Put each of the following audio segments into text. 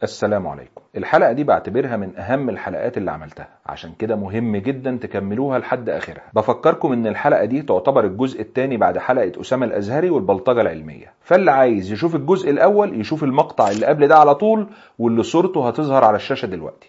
السلام عليكم الحلقة دي بعتبرها من أهم الحلقات اللي عملتها عشان كده مهم جدا تكملوها لحد آخرها بفكركم إن الحلقة دي تعتبر الجزء الثاني بعد حلقة أسامة الأزهري والبلطجة العلمية فاللي عايز يشوف الجزء الأول يشوف المقطع اللي قبل ده على طول واللي صورته هتظهر على الشاشة دلوقتي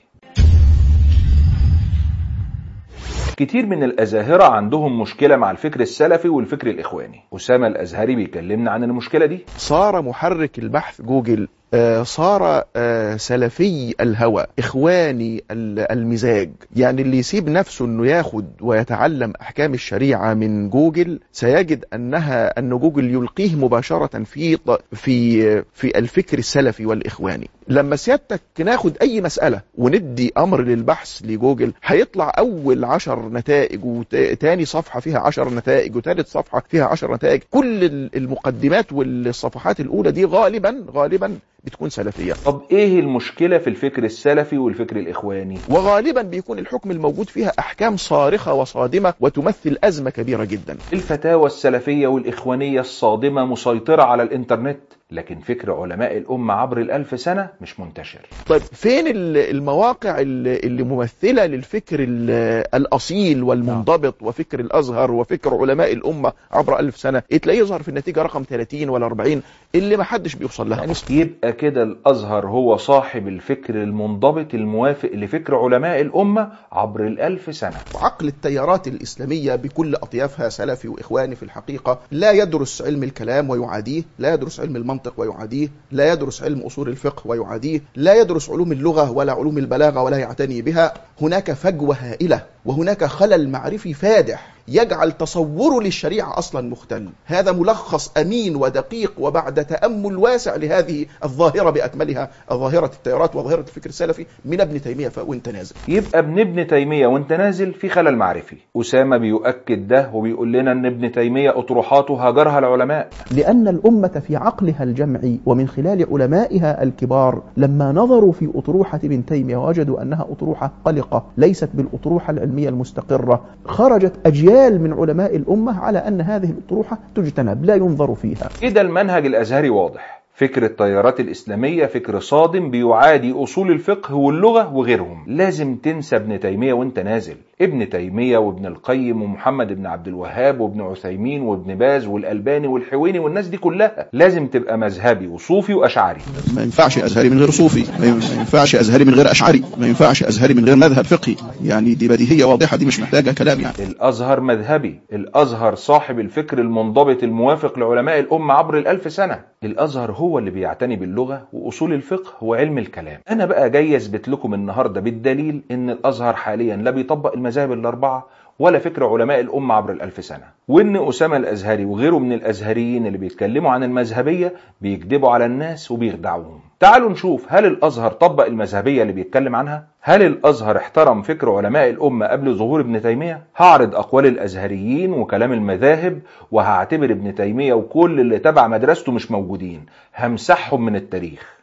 كتير من الأزاهرة عندهم مشكلة مع الفكر السلفي والفكر الإخواني أسامة الأزهري بيكلمنا عن المشكلة دي صار محرك البحث جوجل آه، صار آه، سلفي الهوى إخواني ال- المزاج يعني اللي يسيب نفسه أنه ياخد ويتعلم أحكام الشريعة من جوجل سيجد أنها أن جوجل يلقيه مباشرة في ط- في في الفكر السلفي والإخواني لما سيادتك ناخد أي مسألة وندي أمر للبحث لجوجل هيطلع أول عشر نتائج وتاني صفحة فيها عشر نتائج وتالت صفحة فيها عشر نتائج كل ال- المقدمات والصفحات الأولى دي غالبا غالبا بتكون سلفية طب إيه المشكلة في الفكر السلفي والفكر الإخواني وغالبا بيكون الحكم الموجود فيها أحكام صارخة وصادمة وتمثل أزمة كبيرة جدا الفتاوى السلفية والإخوانية الصادمة مسيطرة على الإنترنت لكن فكر علماء الأمة عبر الألف سنة مش منتشر طيب فين ال- المواقع اللي اللي ممثلة للفكر ال- الأصيل والمنضبط وفكر الأزهر وفكر علماء الأمة عبر ألف سنة تلاقيه يظهر في النتيجة رقم 30 ولا 40 اللي ما حدش بيوصل لها يبقى كده الأزهر هو صاحب الفكر المنضبط الموافق لفكر علماء الأمة عبر الألف سنة عقل التيارات الإسلامية بكل أطيافها سلفي وإخواني في الحقيقة لا يدرس علم الكلام ويعاديه لا يدرس علم المنطق ويعاديه لا يدرس علم أصول الفقه ويعاديه لا يدرس علوم اللغة ولا علوم البلاغة ولا يعتني بها هناك فجوة هائلة وهناك خلل معرفي فادح يجعل تصوره للشريعة أصلا مختل هذا ملخص أمين ودقيق وبعد تأمل واسع لهذه الظاهرة بأكملها ظاهرة التيارات وظاهرة الفكر السلفي من ابن تيمية وانت نازل يبقى ابن ابن تيمية وانت نازل في خلل معرفي أسامة بيؤكد ده وبيقول لنا ان ابن تيمية أطروحاته هجرها العلماء لأن الأمة في عقلها الجمعي ومن خلال علمائها الكبار لما نظروا في أطروحة ابن تيمية وجدوا أنها أطروحة قلقة ليست بالأطروحة العلمية المستقرة خرجت أجيال من علماء الأمة على أن هذه الأطروحة تجتنب لا ينظر فيها كده المنهج الأزهري واضح فكر التيارات الإسلامية فكر صادم بيعادي أصول الفقه واللغة وغيرهم لازم تنسى ابن تيمية وانت نازل ابن تيمية وابن القيم ومحمد بن عبد الوهاب وابن عثيمين وابن باز والألباني والحويني والناس دي كلها لازم تبقى مذهبي وصوفي وأشعري ما ينفعش ازهري من غير صوفي ما ينفعش ازهري من غير اشعري ما ينفعش ازهري من غير مذهب فقهي يعني دي بديهيه واضحه دي مش محتاجه كلام يعني الأزهر مذهبي الأزهر صاحب الفكر المنضبط الموافق لعلماء الأمة عبر الألف سنة الأزهر هو اللي بيعتني باللغة وأصول الفقه وعلم الكلام أنا بقى جاي أثبت لكم النهاردة بالدليل إن الأزهر حاليا لا بيطبق المذاهب الأربعة ولا فكر علماء الأمة عبر الألف سنة وإن أسامة الأزهري وغيره من الأزهريين اللي بيتكلموا عن المذهبية بيكذبوا على الناس وبيخدعوهم تعالوا نشوف هل الأزهر طبق المذهبية اللي بيتكلم عنها؟ هل الأزهر احترم فكر علماء الأمة قبل ظهور ابن تيمية؟ هعرض أقوال الأزهريين وكلام المذاهب وهعتبر ابن تيمية وكل اللي تبع مدرسته مش موجودين همسحهم من التاريخ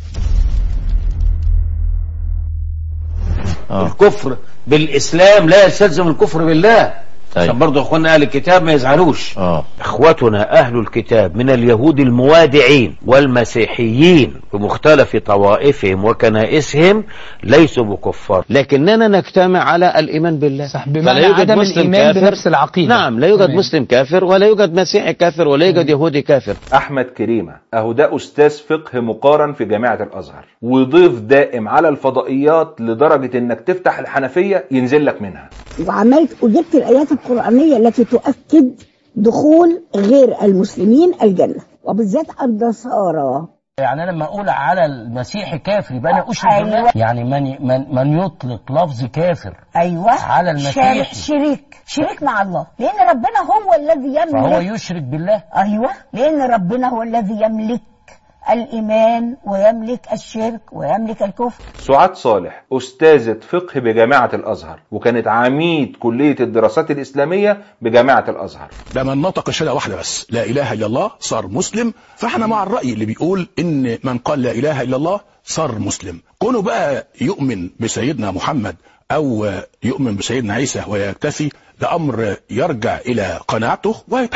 آه. الكفر بالاسلام لا يستلزم الكفر بالله طيب. عشان برضه اخواننا اهل الكتاب ما يزعلوش اه اخوتنا اهل الكتاب من اليهود الموادعين والمسيحيين بمختلف طوائفهم وكنائسهم ليسوا بكفار لكننا نجتمع على الايمان بالله صح بمعنى عدم الإيمان بنفس العقيدة نعم لا يوجد تمام. مسلم كافر ولا يوجد مسيحي كافر ولا يوجد يهودي كافر أحمد كريمة أهو ده أستاذ فقه مقارن في جامعة الأزهر وضيف دائم على الفضائيات لدرجة إنك تفتح الحنفية ينزل لك منها وعملت وجبت الآيات القرآنية التي تؤكد دخول غير المسلمين الجنة وبالذات النصارى يعني أنا لما أقول على المسيحي كافر يبقى أنا أشرك أيوة. بالله يعني من, من, من يطلق لفظ كافر أيوة على المسيحي. شارك شريك شريك مع الله لأن ربنا هو الذي فهو يملك يشرك بالله أيوة لأن ربنا هو الذي يملك الإيمان ويملك الشرك ويملك الكفر سعاد صالح أستاذة فقه بجامعة الأزهر وكانت عميد كلية الدراسات الإسلامية بجامعة الأزهر ده من نطق شهاده واحده بس لا اله الا الله صار مسلم فاحنا مع الراي اللي بيقول ان من قال لا اله الا الله صار مسلم كونه بقى يؤمن بسيدنا محمد او يؤمن بسيدنا عيسى ويكتفي ده امر يرجع الى قناعته ويتحاسب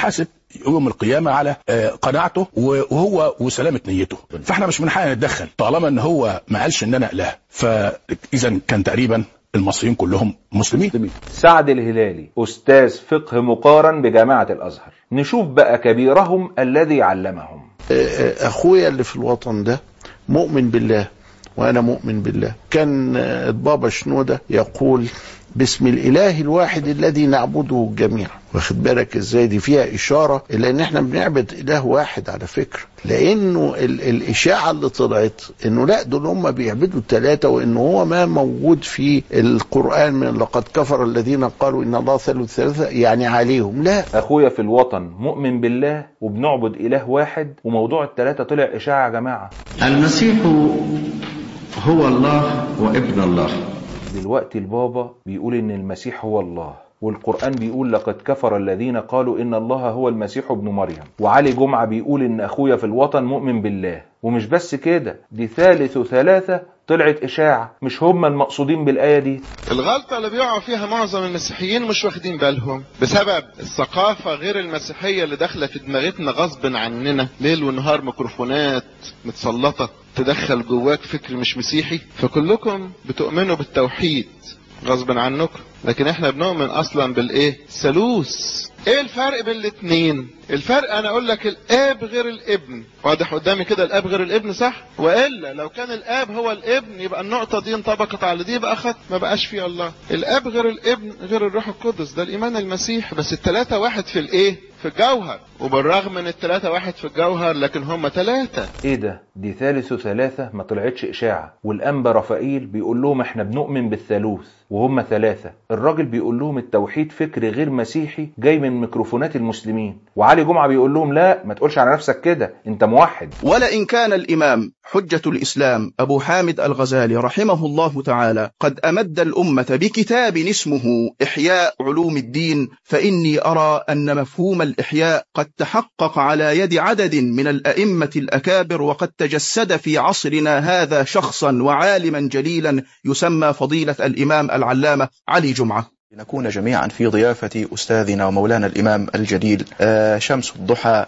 يوم القيامه على آه، قناعته وهو وسلامه نيته فاحنا مش من حقنا نتدخل طالما ان هو ما قالش ان انا اله فاذا كان تقريبا المصريين كلهم مسلمين سعد الهلالي أستاذ فقه مقارن بجامعة الأزهر نشوف بقى كبيرهم الذي علمهم اخويا اللي في الوطن ده مؤمن بالله وانا مؤمن بالله كان البابا شنودة يقول باسم الاله الواحد الذي نعبده جميعا واخد بالك ازاي دي فيها اشاره الى ان احنا بنعبد اله واحد على فكره لانه ال الاشاعه اللي طلعت انه لا دول هم بيعبدوا الثلاثه وانه هو ما موجود في القران من لقد كفر الذين قالوا ان الله ثالث ثلاثه يعني عليهم لا أخويا في الوطن مؤمن بالله وبنعبد إله واحد وموضوع التلاتة طلع إشاعة يا جماعة المسيح هو الله وابن الله دلوقتي البابا بيقول ان المسيح هو الله والقرآن بيقول لقد كفر الذين قالوا إن الله هو المسيح ابن مريم وعلي جمعة بيقول إن أخويا في الوطن مؤمن بالله ومش بس كده دي ثالث ثلاثة طلعت إشاعة مش هم المقصودين بالآية دي الغلطة اللي بيقعوا فيها معظم المسيحيين مش واخدين بالهم بسبب الثقافة غير المسيحية اللي داخلة في دماغتنا غصب عننا ليل ونهار ميكروفونات متسلطة تدخل جواك فكر مش مسيحي فكلكم بتؤمنوا بالتوحيد غصب عنكم لكن احنا بنؤمن اصلا بالايه ثالوث ايه الفرق بين الاتنين الفرق انا اقول لك الاب غير الابن واضح قدامي كده الاب غير الابن صح والا لو كان الاب هو الابن يبقى النقطه دي انطبقت على دي بقى خط ما بقاش فيه الله الاب غير الابن غير الروح القدس ده الايمان المسيح بس الثلاثه واحد في الايه في الجوهر وبالرغم من الثلاثه واحد في الجوهر لكن هم ثلاثه ايه ده دي ثالث ثلاثة ما طلعتش إشاعة والأنبا رفائيل بيقول لهم احنا بنؤمن بالثالوث وهم ثلاثة الراجل بيقول لهم التوحيد فكر غير مسيحي جاي من ميكروفونات المسلمين وعلي جمعة بيقول لهم لا ما تقولش على نفسك كده انت موحد ولئن كان الإمام حجة الإسلام أبو حامد الغزالي رحمه الله تعالى قد أمد الأمة بكتاب اسمه إحياء علوم الدين فإني أرى أن مفهوم الإحياء قد تحقق على يد عدد من الأئمة الأكابر وقد تجسد في عصرنا هذا شخصا وعالما جليلا يسمى فضيلة الإمام العلامة علي جمعة لنكون جميعا في ضيافة أستاذنا ومولانا الإمام الجليل آه، شمس الضحى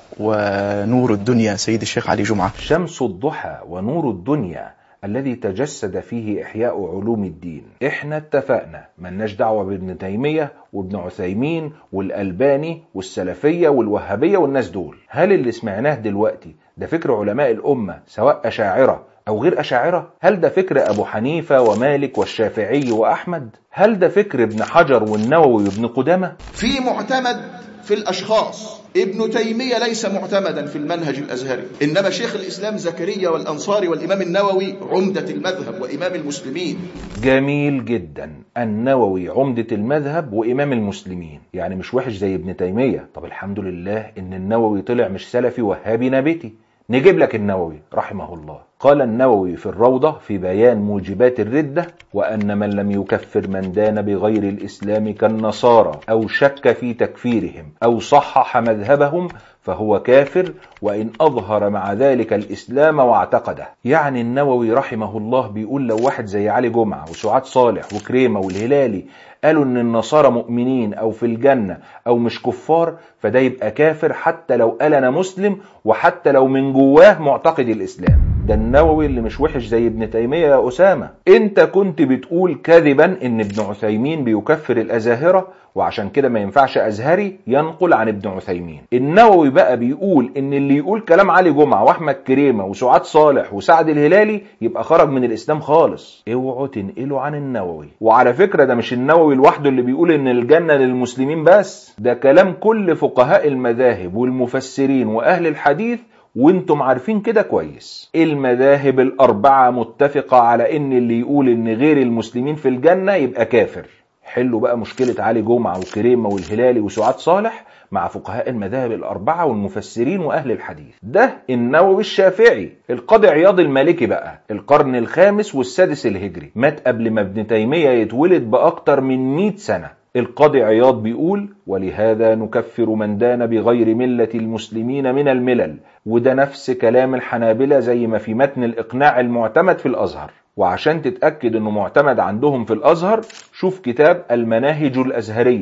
ونور الدنيا سيد الشيخ علي جمعة شمس الضحى ونور الدنيا الذي تجسد فيه إحياء علوم الدين إحنا اتفقنا ملناش دعوة بابن تيمية وابن عثيمين والألباني والسلفية والوهابية والناس دول هل اللي سمعناه دلوقتي ده فكر علماء الأمة سواء أشاعرة أو غير أشاعرة هل ده فكر أبو حنيفة ومالك والشافعي وأحمد هل ده فكر ابن حجر والنووي وابن قدامة في معتمد في الأشخاص ابن تيمية ليس معتمدا في المنهج الأزهري إنما شيخ الإسلام زكريا والأنصاري والإمام النووي عمدة المذهب وإمام المسلمين جميل جدا النووي عمدة المذهب وإمام المسلمين يعني مش وحش زي ابن تيمية طب الحمد لله إن النووي طلع مش سلفي وهابي نبتي نجيب لك النووي رحمه الله قال النووي في الروضة في بيان موجبات الردة وأن من لم يكفر من دان بغير الإسلام كالنصارى أو شك في تكفيرهم أو صحح مذهبهم فهو كافر وإن أظهر مع ذلك الإسلام واعتقده يعني النووي رحمه الله بيقول لو واحد زي علي جمعة وسعاد صالح وكريمة والهلالي قالوا ان النصارى مؤمنين او في الجنة او مش كفار فده يبقى كافر حتى لو قال انا مسلم وحتى لو من جواه معتقد الاسلام ده النووي اللي مش وحش زي ابن تيمية يا أسامة انت كنت بتقول كذبا ان ابن عثيمين بيكفر الازاهرة وعشان كده ما ينفعش ازهري ينقل عن ابن عثيمين النووي بقى بيقول ان اللي يقول كلام علي جمعة واحمد كريمة وسعاد صالح وسعد الهلالي يبقى خرج من الاسلام خالص اوعوا تنقلوا عن النووي وعلى فكرة ده مش النووي لوحده اللي بيقول ان الجنة للمسلمين بس ده كلام كل فقهاء المذاهب والمفسرين واهل الحديث وانتم عارفين كده كويس المذاهب الاربعة متفقة على ان اللي يقول ان غير المسلمين في الجنة يبقى كافر حلوا بقى مشكلة علي جمعة وكريمة والهلالي وسعاد صالح مع فقهاء المذاهب الأربعة والمفسرين وأهل الحديث ده النووي الشافعي القاضي عياض المالكي بقى القرن الخامس والسادس الهجري مات قبل ما ابن تيمية يتولد بأكتر من 100 سنة القاضي عياض بيقول ولهذا نكفر من دان بغير ملة المسلمين من الملل وده نفس كلام الحنابلة زي ما في متن الإقناع المعتمد في الأزهر وعشان تتأكد انه معتمد عندهم في الأزهر شوف كتاب المناهج الأزهرية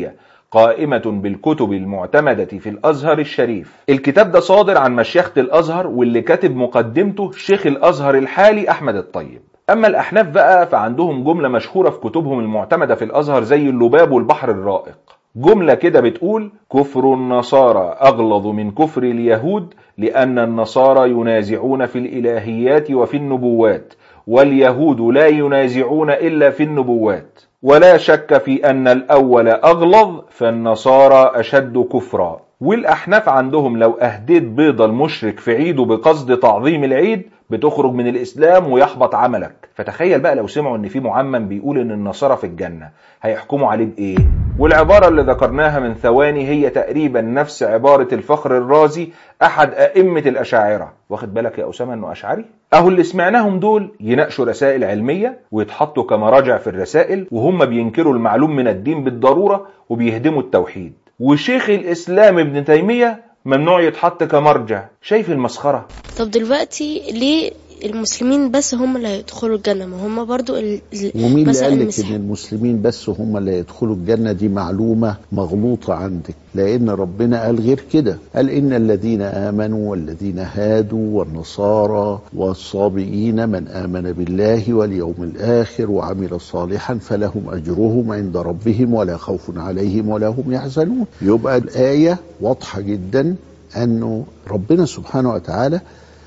قائمة بالكتب المعتمدة في الأزهر الشريف الكتاب ده صادر عن مشيخة الأزهر واللي كاتب مقدمته شيخ الأزهر الحالي أحمد الطيب أما الأحناف بقى فعندهم جملة مشهورة في كتبهم المعتمدة في الأزهر زي اللباب والبحر الرائق جملة كده بتقول كفر النصارى أغلظ من كفر اليهود لأن النصارى ينازعون في الإلهيات وفي النبوات واليهود لا ينازعون إلا في النبوات ولا شك في أن الأول أغلظ فالنصارى أشد كفرا والأحناف عندهم لو أهديت بيضة المشرك في عيده بقصد تعظيم العيد بتخرج من الإسلام ويحبط عملك فتخيل بقى لو سمعوا إن في معمم بيقول إن النصارى في الجنة هيحكموا عليه بإيه والعبارة اللي ذكرناها من ثواني هي تقريبا نفس عبارة الفخر الرازي أحد أئمة الأشاعرة واخد بالك يا أسامة إنه أشعري أهو اللي سمعناهم دول يناقشوا رسائل علمية ويتحطوا كمراجع في الرسائل وهم بينكروا المعلوم من الدين بالضرورة وبيهدموا التوحيد وشيخ الإسلام ابن تيمية ممنوع يتحط كمرجع شايف المسخرة طب دلوقتي ليه المسلمين بس هم اللي هيدخلوا الجنة ما هم برضو ال... ال- ومين اللي مثلا قال لك المسيح- ان المسلمين بس هم اللي يدخلوا الجنه دي معلومه مغلوطه عندك لان ربنا قال غير كده قال ان الذين امنوا والذين هادوا والنصارى والصابئين من امن بالله واليوم الاخر وعمل صالحا فلهم اجرهم عند ربهم ولا خوف عليهم ولا هم يحزنون يبقى الايه واضحه جدا انه ربنا سبحانه وتعالى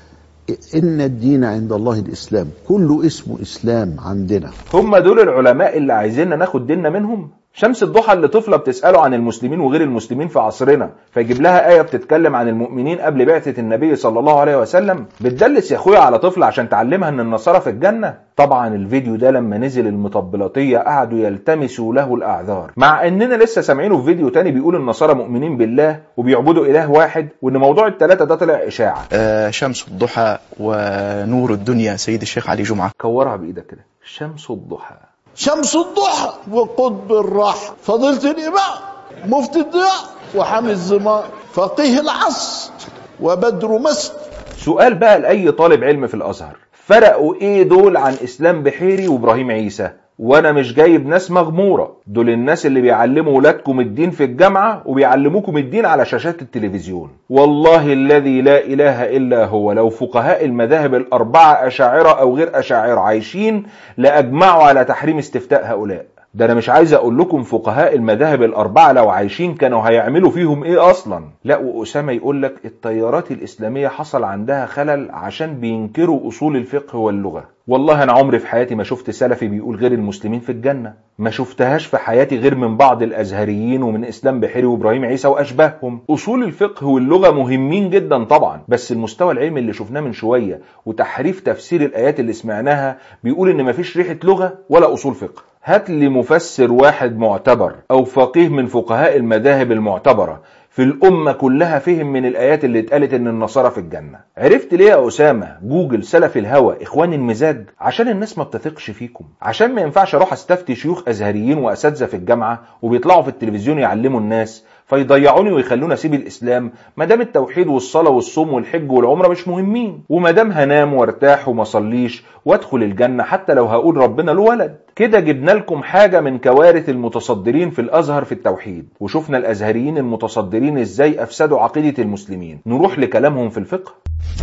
ان الدين عند الله الاسلام كله اسمه اسلام عندنا هم دول العلماء اللي عايزيننا ناخد ديننا منهم شمس الضحى اللي طفله بتساله عن المسلمين وغير المسلمين في عصرنا فيجيب لها ايه بتتكلم عن المؤمنين قبل بعثه النبي صلى الله عليه وسلم بتدلس يا اخويا على طفله عشان تعلمها ان النصارى في الجنه طبعا الفيديو ده لما نزل المطبلاتيه قعدوا يلتمسوا له الاعذار مع اننا لسه سامعينه في فيديو تاني بيقول النصارى مؤمنين بالله وبيعبدوا اله واحد وان موضوع الثلاثه ده طلع اشاعه آه، شمس الضحى ونور الدنيا سيد الشيخ علي جمعة كورها بايدك كده شمس الضحى شمس الضحى وقطب الراحة فضيلة الإمام مفتي الضياء وحامي الزمان فقيه العصر وبدر مسك سؤال بقى لأي طالب علم في الأزهر فرقوا إيه دول عن إسلام بحيري وإبراهيم عيسى وأنا مش جايب ناس مغمورة دول الناس اللي بيعلموا ولادكم الدين في الجامعة وبيعلموكم الدين على شاشات التلفزيون والله الذي لا إله إلا هو لو فقهاء المذاهب الأربعة أشاعرة أو غير أشاعرة عايشين لأجمعوا على تحريم استفتاء هؤلاء ده انا مش عايز اقول لكم فقهاء المذاهب الاربعه لو عايشين كانوا هيعملوا فيهم ايه اصلا لا واسامه يقول لك التيارات الاسلاميه حصل عندها خلل عشان بينكروا اصول الفقه واللغه والله انا عمري في حياتي ما شفت سلفي بيقول غير المسلمين في الجنه ما شفتهاش في حياتي غير من بعض الازهريين ومن اسلام بحيري وابراهيم عيسى واشباههم اصول الفقه واللغه مهمين جدا طبعا بس المستوى العلمي اللي شفناه من شويه وتحريف تفسير الايات اللي سمعناها بيقول ان مفيش ريحه لغه ولا اصول فقه هات لي مفسر واحد معتبر او فقيه من فقهاء المذاهب المعتبره في الأمة كلها فهم من الآيات اللي اتقالت إن النصارى في الجنة عرفت ليه يا أسامة جوجل سلف الهوى إخوان المزاج عشان الناس ما بتثقش فيكم عشان ما ينفعش أروح أستفتي شيوخ أزهريين وأساتذة في الجامعة وبيطلعوا في التلفزيون يعلموا الناس فيضيعوني ويخلوني اسيب الاسلام ما دام التوحيد والصلاه والصوم والحج والعمره مش مهمين وما دام هنام وارتاح وما اصليش وادخل الجنه حتى لو هقول ربنا له ولد كده جبنا لكم حاجه من كوارث المتصدرين في الازهر في التوحيد وشفنا الازهريين المتصدرين ازاي افسدوا عقيده المسلمين نروح لكلامهم في الفقه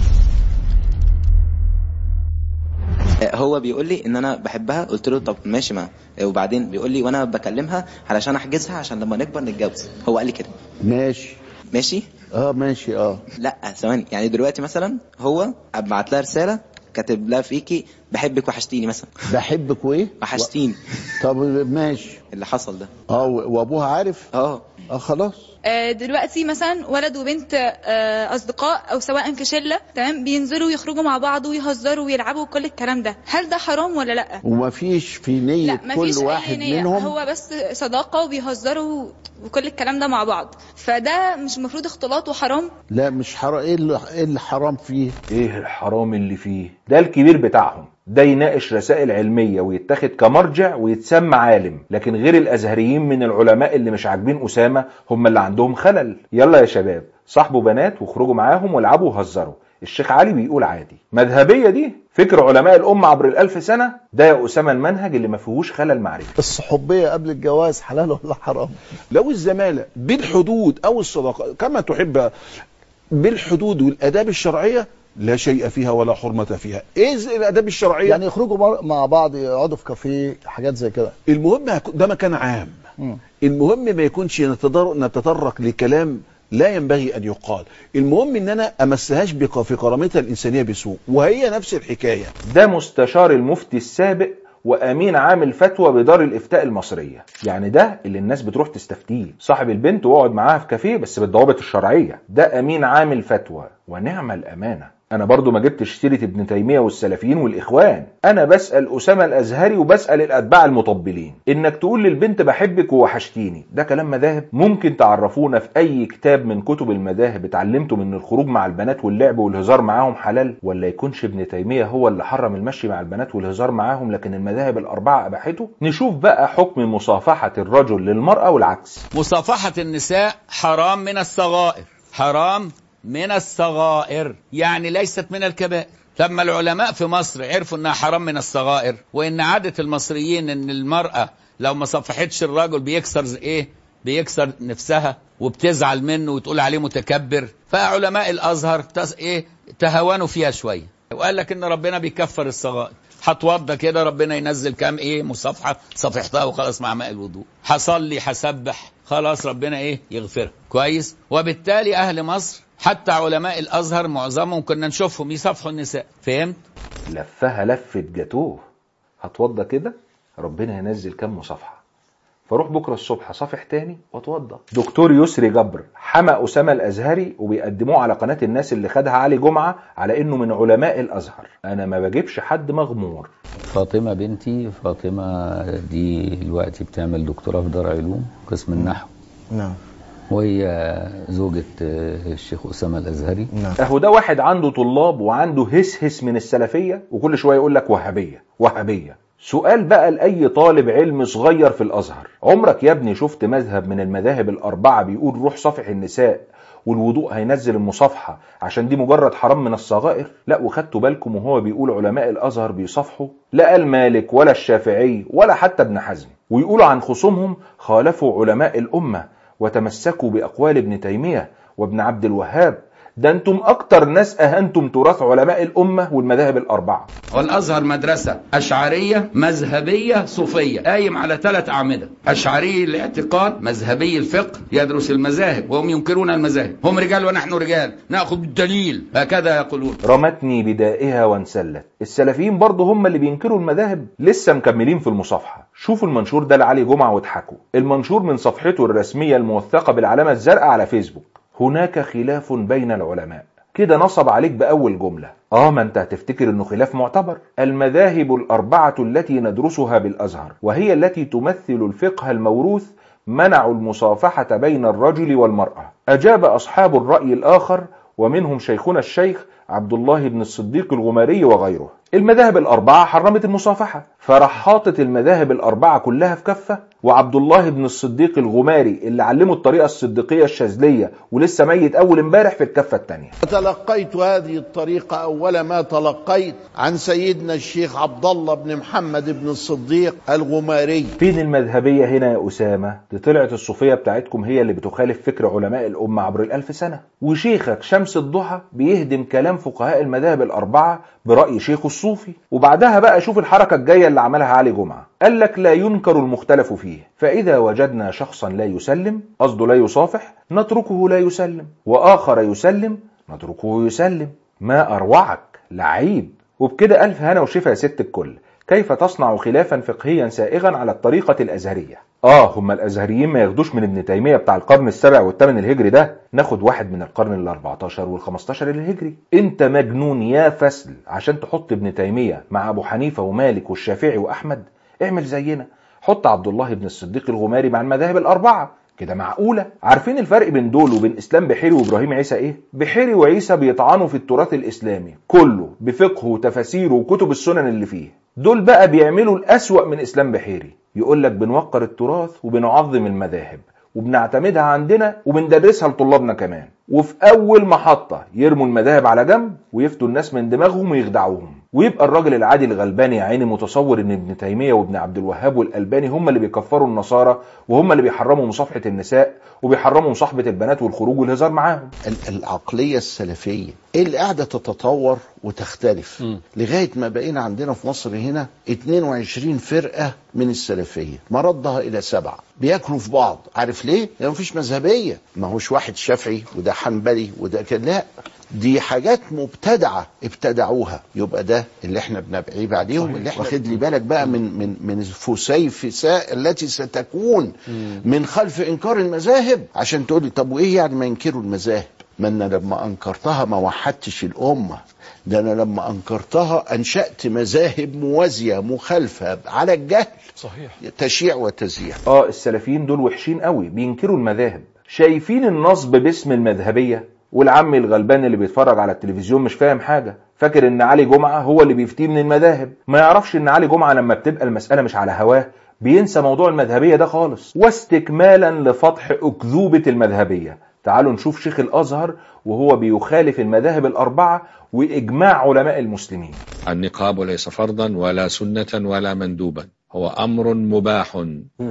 هو بيقول لي ان انا بحبها قلت له طب ماشي ما وبعدين بيقول لي وانا بكلمها علشان احجزها عشان لما نكبر نتجوز هو قال لي كده ماشي ماشي اه ماشي اه لا ثواني يعني دلوقتي مثلا هو ابعت لها رساله كاتب لها فيكي بحبك وحشتيني مثلا بحبك وايه وحشتيني طب ماشي اللي حصل ده اه وابوها عارف اه اه خلاص آه، دلوقتي مثلا ولد وبنت آه، اصدقاء او سواء في شله تمام بينزلوا يخرجوا مع بعض ويهزروا ويلعبوا كل الكلام ده هل ده حرام ولا لا وما فيش في نية لا كل مفيش واحد اي نية منهم هو بس صداقه وبيهزروا وكل الكلام ده مع بعض فده مش المفروض اختلاط وحرام لا مش حرام ايه اللي ايه اللي حرام فيه ايه الحرام اللي فيه ده الكبير بتاعهم ده يناقش رسائل علمية ويتاخد كمرجع ويتسمى عالم لكن غير الأزهريين من العلماء اللي مش عاجبين أسامة هم اللي عندهم خلل يلا يا شباب صاحبوا بنات واخرجوا معاهم والعبوا وهزروا الشيخ علي بيقول عادي مذهبية دي فكر علماء الأمة عبر الألف سنة ده يا أسامة المنهج اللي ما فيهوش خلل معرفي الصحوبية قبل الجواز حلال ولا حرام لو الزمالة بالحدود أو الصداقة كما تحب بالحدود والآداب الشرعية لا شيء فيها ولا حرمة فيها ايه زي الآداب الشرعية يعني يخرجوا مر- مع بعض يقعدوا في كافيه حاجات زي كده المهم هيكون- ده مكان عام مم. المهم ما يكونش نتضر- نتطرق لكلام لا ينبغي ان يقال المهم ان انا امسهاش بق- في كرامتها الانسانيه بسوء وهي نفس الحكايه ده مستشار المفتي السابق وامين عام الفتوى بدار الافتاء المصريه يعني ده اللي الناس بتروح تستفتيه صاحب البنت واقعد معاها في كافيه بس بالضوابط الشرعيه ده امين عام الفتوى ونعم الامانه انا برضو ما جبتش سيره ابن تيميه والسلفيين والاخوان انا بسال اسامه الازهري وبسال الاتباع المطبلين انك تقول للبنت بحبك ووحشتيني ده كلام مذاهب ممكن تعرفونا في اي كتاب من كتب المذاهب اتعلمتم ان الخروج مع البنات واللعب والهزار معاهم حلال ولا يكونش ابن تيميه هو اللي حرم المشي مع البنات والهزار معاهم لكن المذاهب الاربعه اباحته نشوف بقى حكم مصافحه الرجل للمراه والعكس مصافحة النساء حرام من الصغائر حرام من الصغائر يعني ليست من الكبائر لما العلماء في مصر عرفوا انها حرام من الصغائر وان عادة المصريين ان المرأة لو ما صفحتش الرجل بيكسر ز- ايه بيكسر نفسها وبتزعل منه وتقول عليه متكبر فعلماء الازهر تس ايه تهاونوا فيها شوية وقال لك ان ربنا بيكفر الصغائر هتوضى كده ربنا ينزل كام ايه مصافحه صفحتها وخلاص مع ماء الوضوء هصلي هسبح خلاص ربنا ايه يغفرها كويس وبالتالي اهل مصر حتى علماء الازهر معظمهم كنا نشوفهم يصافحوا النساء فهمت لفها لفة جاتوه هتوضى كده ربنا ينزل كام مصافحة فاروح بكرة الصبح صافح تاني واتوضى دكتور يسري جبر حمى أسامة الأزهري وبيقدموه على قناة الناس اللي خدها علي جمعة على إنه من علماء الأزهر أنا ما بجيبش حد مغمور فاطمة بنتي فاطمة دي دلوقتي بتعمل دكتوراه في دار علوم قسم النحو نعم وهي زوجة الشيخ أسامة الأزهري اهو ده واحد عنده طلاب وعنده هس هس من السلفية وكل شوية يقول لك وهابية وهابية سؤال بقى لأي طالب علم صغير في الأزهر عمرك يا ابني شفت مذهب من المذاهب الأربعة بيقول روح صافح النساء والوضوء هينزل المصافحة عشان دي مجرد حرام من الصغائر لا وخدتوا بالكم وهو بيقول علماء الأزهر بيصافحوا لا قال مالك ولا الشافعي ولا حتى ابن حزم ويقولوا عن خصومهم خالفوا علماء الأمة وتمسكوا بأقوال ابن تيمية وابن عبد الوهاب ده انتم اكتر ناس اهنتم تراث علماء الامه والمذاهب الاربعه والازهر مدرسه اشعريه مذهبيه صوفيه قايم على ثلاث اعمده اشعري الاعتقاد مذهبي الفقه يدرس المذاهب وهم ينكرون المذاهب هم رجال ونحن رجال ناخذ بالدليل هكذا يقولون رمتني بدائها وانسلت السلفيين برضه هم اللي بينكروا المذاهب لسه مكملين في المصافحه شوفوا المنشور ده لعلي جمعه واضحكوا المنشور من صفحته الرسميه الموثقه بالعلامه الزرقاء على فيسبوك هناك خلاف بين العلماء كده نصب عليك بأول جملة آه ما أنت هتفتكر إنه خلاف معتبر المذاهب الأربعة التي ندرسها بالأزهر وهي التي تمثل الفقه الموروث منعوا المصافحة بين الرجل والمرأة أجاب أصحاب الرأي الآخر ومنهم شيخنا الشيخ عبد الله بن الصديق الغماري وغيره المذاهب الأربعة حرمت المصافحة فراح حاطط المذاهب الأربعة كلها في كفة وعبد الله بن الصديق الغماري اللي علمه الطريقة الصديقية الشاذلية ولسه ميت أول امبارح في الكفة التانية تلقيت هذه الطريقة أول ما تلقيت عن سيدنا الشيخ عبد الله بن محمد بن الصديق الغماري فين المذهبية هنا يا أسامة؟ دي طلعت الصوفية بتاعتكم هي اللي بتخالف فكر علماء الأمة عبر الألف سنة وشيخك شمس الضحى بيهدم كلام فقهاء المذاهب الأربعة برأي شيخه الصوفي وبعدها بقى شوف الحركة الجاية اللي عملها علي جمعة قال لك لا ينكر المختلف فيه فإذا وجدنا شخصا لا يسلم قصده لا يصافح نتركه لا يسلم وآخر يسلم نتركه يسلم ما أروعك لعيب وبكده ألف هنا وشفا يا ست الكل كيف تصنع خلافا فقهيا سائغا على الطريقة الأزهرية آه هم الأزهريين ما ياخدوش من ابن تيمية بتاع القرن السابع والثامن الهجري ده ناخد واحد من القرن ال 14 وال 15 الهجري انت مجنون يا فسل عشان تحط ابن تيمية مع أبو حنيفة ومالك والشافعي وأحمد اعمل زينا حط عبد الله بن الصديق الغماري مع المذاهب الأربعة كده معقولة عارفين الفرق بين دول وبين إسلام بحيري وإبراهيم عيسى إيه؟ بحيري وعيسى بيطعنوا في التراث الإسلامي كله بفقهه وتفاسيره وكتب السنن اللي فيه دول بقى بيعملوا الأسوأ من إسلام بحيري يقول لك بنوقر التراث وبنعظم المذاهب وبنعتمدها عندنا وبندرسها لطلابنا كمان وفي اول محطه يرموا المذاهب على جنب ويفتوا الناس من دماغهم ويخدعوهم ويبقى الراجل العادي الغلباني يا عيني متصور ان ابن تيميه وابن عبد الوهاب والالباني هم اللي بيكفروا النصارى وهم اللي بيحرموا مصافحه النساء وبيحرموا مصاحبه البنات والخروج والهزار معاهم ال- العقلية السلفية اللي قاعدة تتطور وتختلف لغاية ما بقينا عندنا في مصر هنا 22 فرقة من السلفية مردها إلى سبعة بياكلوا في بعض عارف ليه؟ لأن مفيش مذهبية ما هوش واحد شافعي وده حنبلي وده كده لا دي حاجات مبتدعة ابتدعوها يبقى ده اللي احنا بنبعيب عليهم اللي احنا واخد لي بالك بقى من من من الفسيفساء التي ستكون من خلف انكار المذاهب عشان تقول لي طب وايه يعني ما ينكروا المذاهب ما انا لما انكرتها ما وحدتش الامه ده انا لما انكرتها انشات مذاهب موازيه مخالفه على الجهل صحيح تشيع وتزييع اه السلفيين دول وحشين قوي بينكروا المذاهب شايفين النصب باسم المذهبيه والعم الغلبان اللي بيتفرج على التلفزيون مش فاهم حاجه فاكر ان علي جمعه هو اللي بيفتيه من المذاهب ما يعرفش ان علي جمعه لما بتبقى المساله مش على هواه بينسى موضوع المذهبيه ده خالص واستكمالا لفتح اكذوبه المذهبيه تعالوا نشوف شيخ الازهر وهو بيخالف المذاهب الاربعه واجماع علماء المسلمين النقاب ليس فرضا ولا سنة ولا مندوبا هو أمر مباح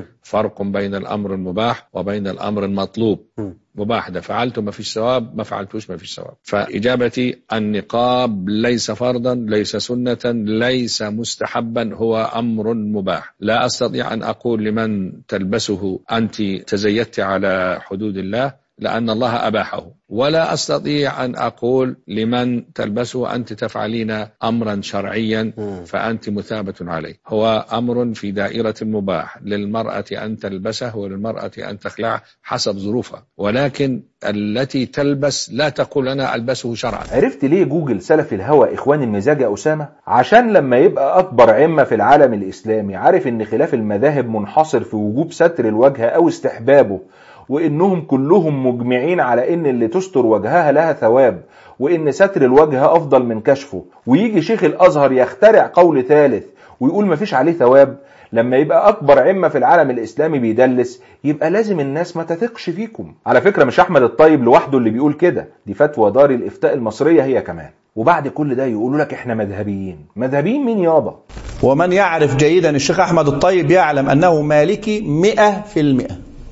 فرق بين الأمر المباح وبين الأمر المطلوب مباح ده فعلته ما فيش ثواب ما فعلتوش ما فيش ثواب فإجابتي النقاب ليس فرضا ليس سنة ليس مستحبا هو أمر مباح لا أستطيع أن أقول لمن تلبسه أنت تزيدت على حدود الله لأن الله أباحه ولا أستطيع أن أقول لمن تلبسه أنت تفعلين أمرا شرعيا فأنت مثابة عليه هو أمر في دائرة المباح للمرأة أن تلبسه وللمرأة أن تخلعه حسب ظروفها ولكن التي تلبس لا تقول أنا ألبسه شرعا عرفت ليه جوجل سلف الهوى اخوان المزاج يا اسامه عشان لما يبقى اكبر عمه في العالم الاسلامي عارف ان خلاف المذاهب منحصر في وجوب ستر الوجه او استحبابه وانهم كلهم مجمعين على ان اللي تستر وجهها لها ثواب وان ستر الوجه افضل من كشفه ويجي شيخ الازهر يخترع قول ثالث ويقول مفيش عليه ثواب لما يبقى اكبر عمه في العالم الاسلامي بيدلس يبقى لازم الناس ما تثقش فيكم على فكره مش احمد الطيب لوحده اللي بيقول كده دي فتوى دار الافتاء المصريه هي كمان وبعد كل ده يقولوا لك احنا مذهبيين مذهبيين مين يابا ومن يعرف جيدا الشيخ أحمد الطيب يعلم أنه مالكي مئة في المئة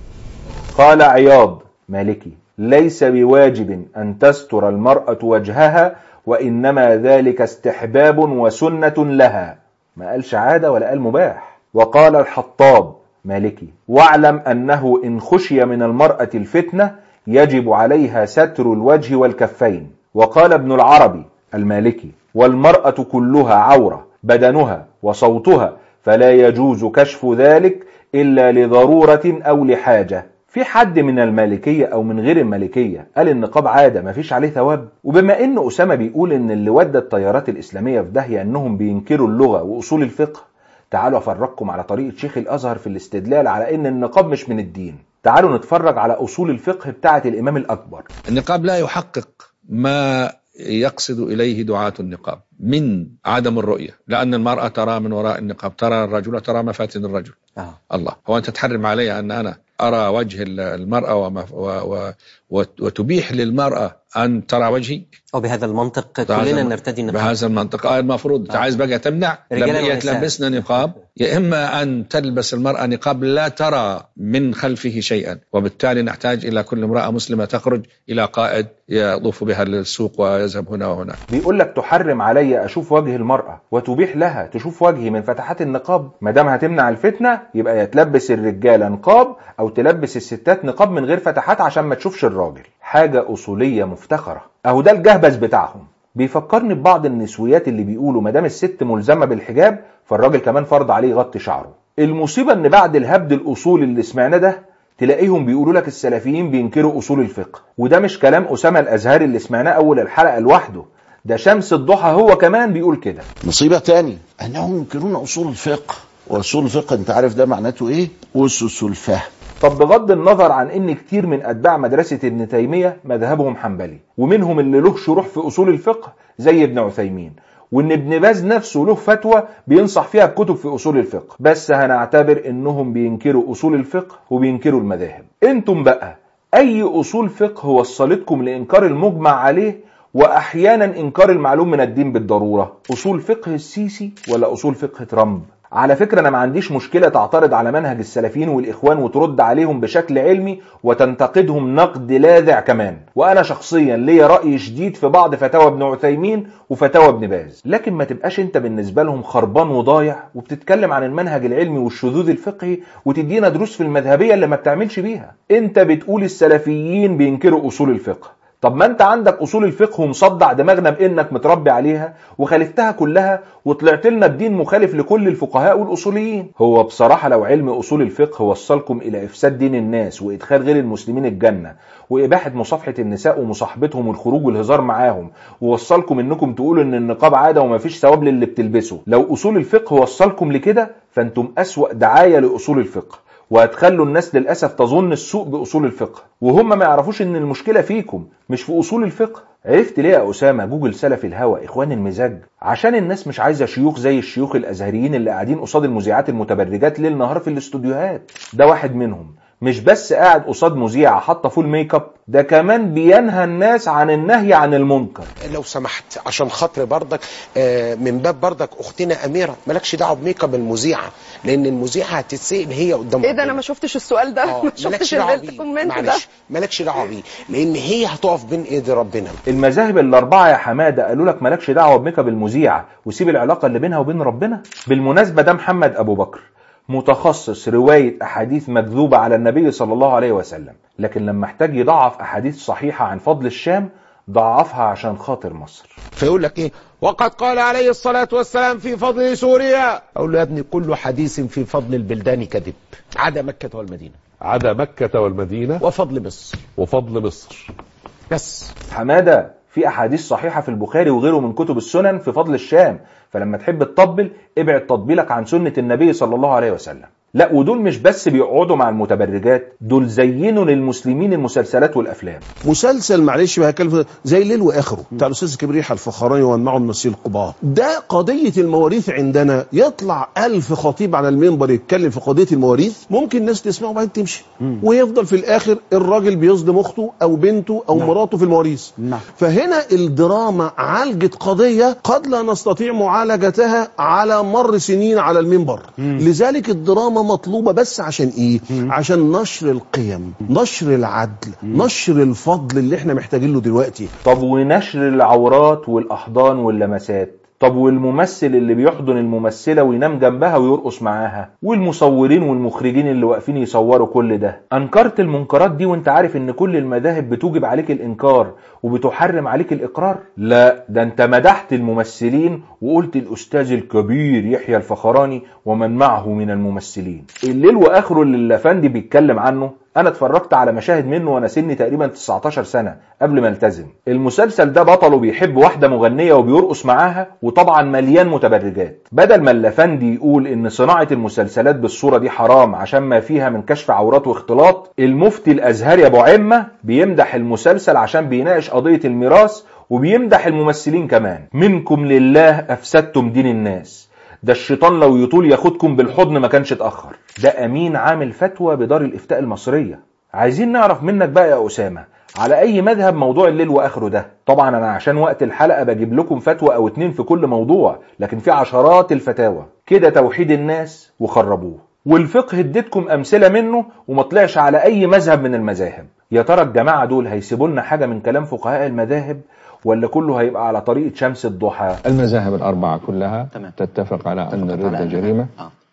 قال عياض مالكي ليس بواجب أن تستر المرأة وجهها وإنما ذلك استحباب وسنة لها ما قالش عادة ولا قال مباح وقال الحطاب مالكي واعلم أنه إن خشي من المرأة الفتنة يجب عليها ستر الوجه والكفين وقال ابن العربي المالكي والمرأة كلها عورة بدنها وصوتها فلا يجوز كشف ذلك إلا لضرورة أو لحاجة في حد من المالكية أو من غير المالكية قال النقاب عادة مفيش عليه ثواب وبما إن أسامة بيقول إن اللي ودى التيارات الإسلامية في داهية إنهم بينكروا اللغة وأصول الفقه تعالوا أفرجكم على طريقة شيخ الأزهر في الاستدلال على إن النقاب مش من الدين تعالوا نتفرج على أصول الفقه بتاعة الإمام الأكبر النقاب لا يحقق ما يقصد إليه دعاة النقاب من عدم الرؤية لأن المرأة ترى من وراء النقاب ترى الرجل ترى مفاتن الرجل آه. الله هو أنت تحرم علي أن أنا أرى وجه المرأة وما و و وتبيح للمرأة أن ترى وجهي وبهذا المنطق بهذا كلنا الم- نرتدي النقاب بهذا المنطق آه المفروض انت عايز بقى تمنع رجالا لما هي ونساء. تلبسنا نقاب يا اما ان تلبس المراه نقاب لا ترى من خلفه شيئا وبالتالي نحتاج الى كل امراه مسلمه تخرج الى قائد يطوف بها للسوق ويذهب هنا وهناك بيقول لك تحرم علي اشوف وجه المراه وتبيح لها تشوف وجهي من فتحات النقاب ما دام هتمنع الفتنه يبقى يا تلبس الرجاله نقاب او تلبس الستات نقاب من غير فتحات عشان ما تشوفش الراجل حاجه اصوليه مفتخره اهو ده الجهبذ بتاعهم بيفكرني ببعض النسويات اللي بيقولوا ما دام الست ملزمه بالحجاب فالراجل كمان فرض عليه يغطي شعره المصيبه ان بعد الهبد الاصولي اللي سمعناه ده تلاقيهم بيقولوا لك السلفيين بينكروا اصول الفقه وده مش كلام اسامه الازهري اللي سمعناه اول الحلقه لوحده ده شمس الضحى هو كمان بيقول كده مصيبة تاني أنهم ينكرون أصول الفقه وأصول الفقه أنت عارف ده معناته إيه؟ أسس الفهم طب بغض النظر عن ان كتير من اتباع مدرسه ابن تيميه مذهبهم حنبلي ومنهم اللي له شروح في اصول الفقه زي ابن عثيمين وان ابن باز نفسه له فتوى بينصح فيها بكتب في اصول الفقه بس هنعتبر انهم بينكروا اصول الفقه وبينكروا المذاهب انتم بقى اي اصول فقه وصلتكم لانكار المجمع عليه واحيانا انكار المعلوم من الدين بالضروره اصول فقه السيسي ولا اصول فقه ترامب على فكرة أنا ما عنديش مشكلة تعترض على منهج السلفيين والإخوان وترد عليهم بشكل علمي وتنتقدهم نقد لاذع كمان وأنا شخصيا ليا رأي شديد في بعض فتاوى ابن عثيمين وفتاوى ابن باز لكن ما تبقاش أنت بالنسبة لهم خربان وضايع وبتتكلم عن المنهج العلمي والشذوذ الفقهي وتدينا دروس في المذهبية اللي ما بتعملش بيها أنت بتقول السلفيين بينكروا أصول الفقه طب ما انت عندك اصول الفقه ومصدع دماغنا بانك متربي عليها وخالفتها كلها وطلعت لنا بدين مخالف لكل الفقهاء والاصوليين هو بصراحه لو علم اصول الفقه وصلكم الى افساد دين الناس وادخال غير المسلمين الجنه واباحه مصافحه النساء ومصاحبتهم والخروج والهزار معاهم ووصلكم انكم تقولوا ان النقاب عاده ومفيش ثواب للي بتلبسه لو اصول الفقه وصلكم لكده فانتم اسوا دعايه لاصول الفقه وهتخلوا الناس للأسف تظن السوء بأصول الفقه وهم ما يعرفوش ان المشكلة فيكم مش في أصول الفقه عرفت ليه يا أسامة جوجل سلف الهوى إخوان المزاج عشان الناس مش عايزة شيوخ زي الشيوخ الأزهريين اللي قاعدين قصاد المذيعات المتبرجات ليل نهار في الاستوديوهات ده واحد منهم مش بس قاعد قصاد مذيعة حاطة فول ميك اب ده كمان بينهى الناس عن النهي عن المنكر لو سمحت عشان خاطر بردك آه، من باب بردك اختنا اميره مالكش دعوه بميك اب المذيعه لان المذيعه هتتسال هي قدام ايه ده انا ما شفتش السؤال ده آه، ما مالكش شفتش دعوه ال- بيه الكومنت ده معلش مالكش دعوه بيه لان هي هتقف بين ايدي ربنا المذاهب الأربعة يا حمادة قالوا لك مالكش دعوة بميك اب المذيعة وسيب العلاقة اللي بينها وبين ربنا بالمناسبة ده محمد أبو بكر متخصص رواية أحاديث مكذوبة على النبي صلى الله عليه وسلم لكن لما احتاج يضعف أحاديث صحيحة عن فضل الشام ضعفها عشان خاطر مصر فيقول لك ايه وقد قال عليه الصلاه والسلام في فضل سوريا اقول له يا ابني كل حديث في فضل البلدان كذب عدا مكه والمدينه عدا مكة والمدينة وفضل مصر وفضل مصر بس حمادة في أحاديث صحيحة في البخاري وغيره من كتب السنن في فضل الشام فلما تحب تطبل ابعد تطبيلك عن سنة النبي صلى الله عليه وسلم لا ودول مش بس بيقعدوا مع المتبرجات دول زينوا للمسلمين المسلسلات والأفلام مسلسل معلش بقى كلمة زي الليل واخره بتاع الاستاذ الكبير يحيى الفخراني ومعه النصير القباء ده قضيه المواريث عندنا يطلع ألف خطيب على المنبر يتكلم في قضيه المواريث ممكن الناس تسمعه وبعدين تمشي ويفضل في الاخر الراجل بيظلم اخته او بنته او نعم. مراته في المواريث نعم. فهنا الدراما عالجت قضيه قد لا نستطيع معالجتها على مر سنين على المنبر لذلك الدراما مطلوبه بس عشان ايه عشان نشر القيم نشر العدل نشر الفضل اللي احنا محتاجين له دلوقتي طب ونشر العورات والأحضان واللمسات طب والممثل اللي بيحضن الممثلة وينام جنبها ويرقص معاها والمصورين والمخرجين اللي واقفين يصوروا كل ده أنكرت المنكرات دي وانت عارف ان كل المذاهب بتوجب عليك الإنكار وبتحرم عليك الإقرار لا ده انت مدحت الممثلين وقلت الأستاذ الكبير يحيى الفخراني ومن معه من الممثلين الليل وآخره اللي الافندي بيتكلم عنه انا اتفرجت على مشاهد منه وانا سني تقريبا 19 سنه قبل ما التزم المسلسل ده بطله بيحب واحده مغنيه وبيرقص معاها وطبعا مليان متبرجات بدل ما الافندي يقول ان صناعه المسلسلات بالصوره دي حرام عشان ما فيها من كشف عورات واختلاط المفتي الازهري ابو عمه بيمدح المسلسل عشان بيناقش قضيه الميراث وبيمدح الممثلين كمان منكم لله افسدتم دين الناس ده الشيطان لو يطول ياخدكم بالحضن ما كانش اتأخر ده أمين عامل فتوى بدار الإفتاء المصرية عايزين نعرف منك بقى يا أسامة على أي مذهب موضوع الليل وآخره ده طبعا أنا عشان وقت الحلقة بجيب لكم فتوى أو اتنين في كل موضوع لكن في عشرات الفتاوى كده توحيد الناس وخربوه والفقه اديتكم أمثلة منه وما طلعش على أي مذهب من المذاهب يا ترى الجماعة دول هيسيبوا لنا حاجة من كلام فقهاء المذاهب ولا كله هيبقى على طريقة شمس الضحى المذاهب الأربعة كلها تتفق على أن الردة جريمة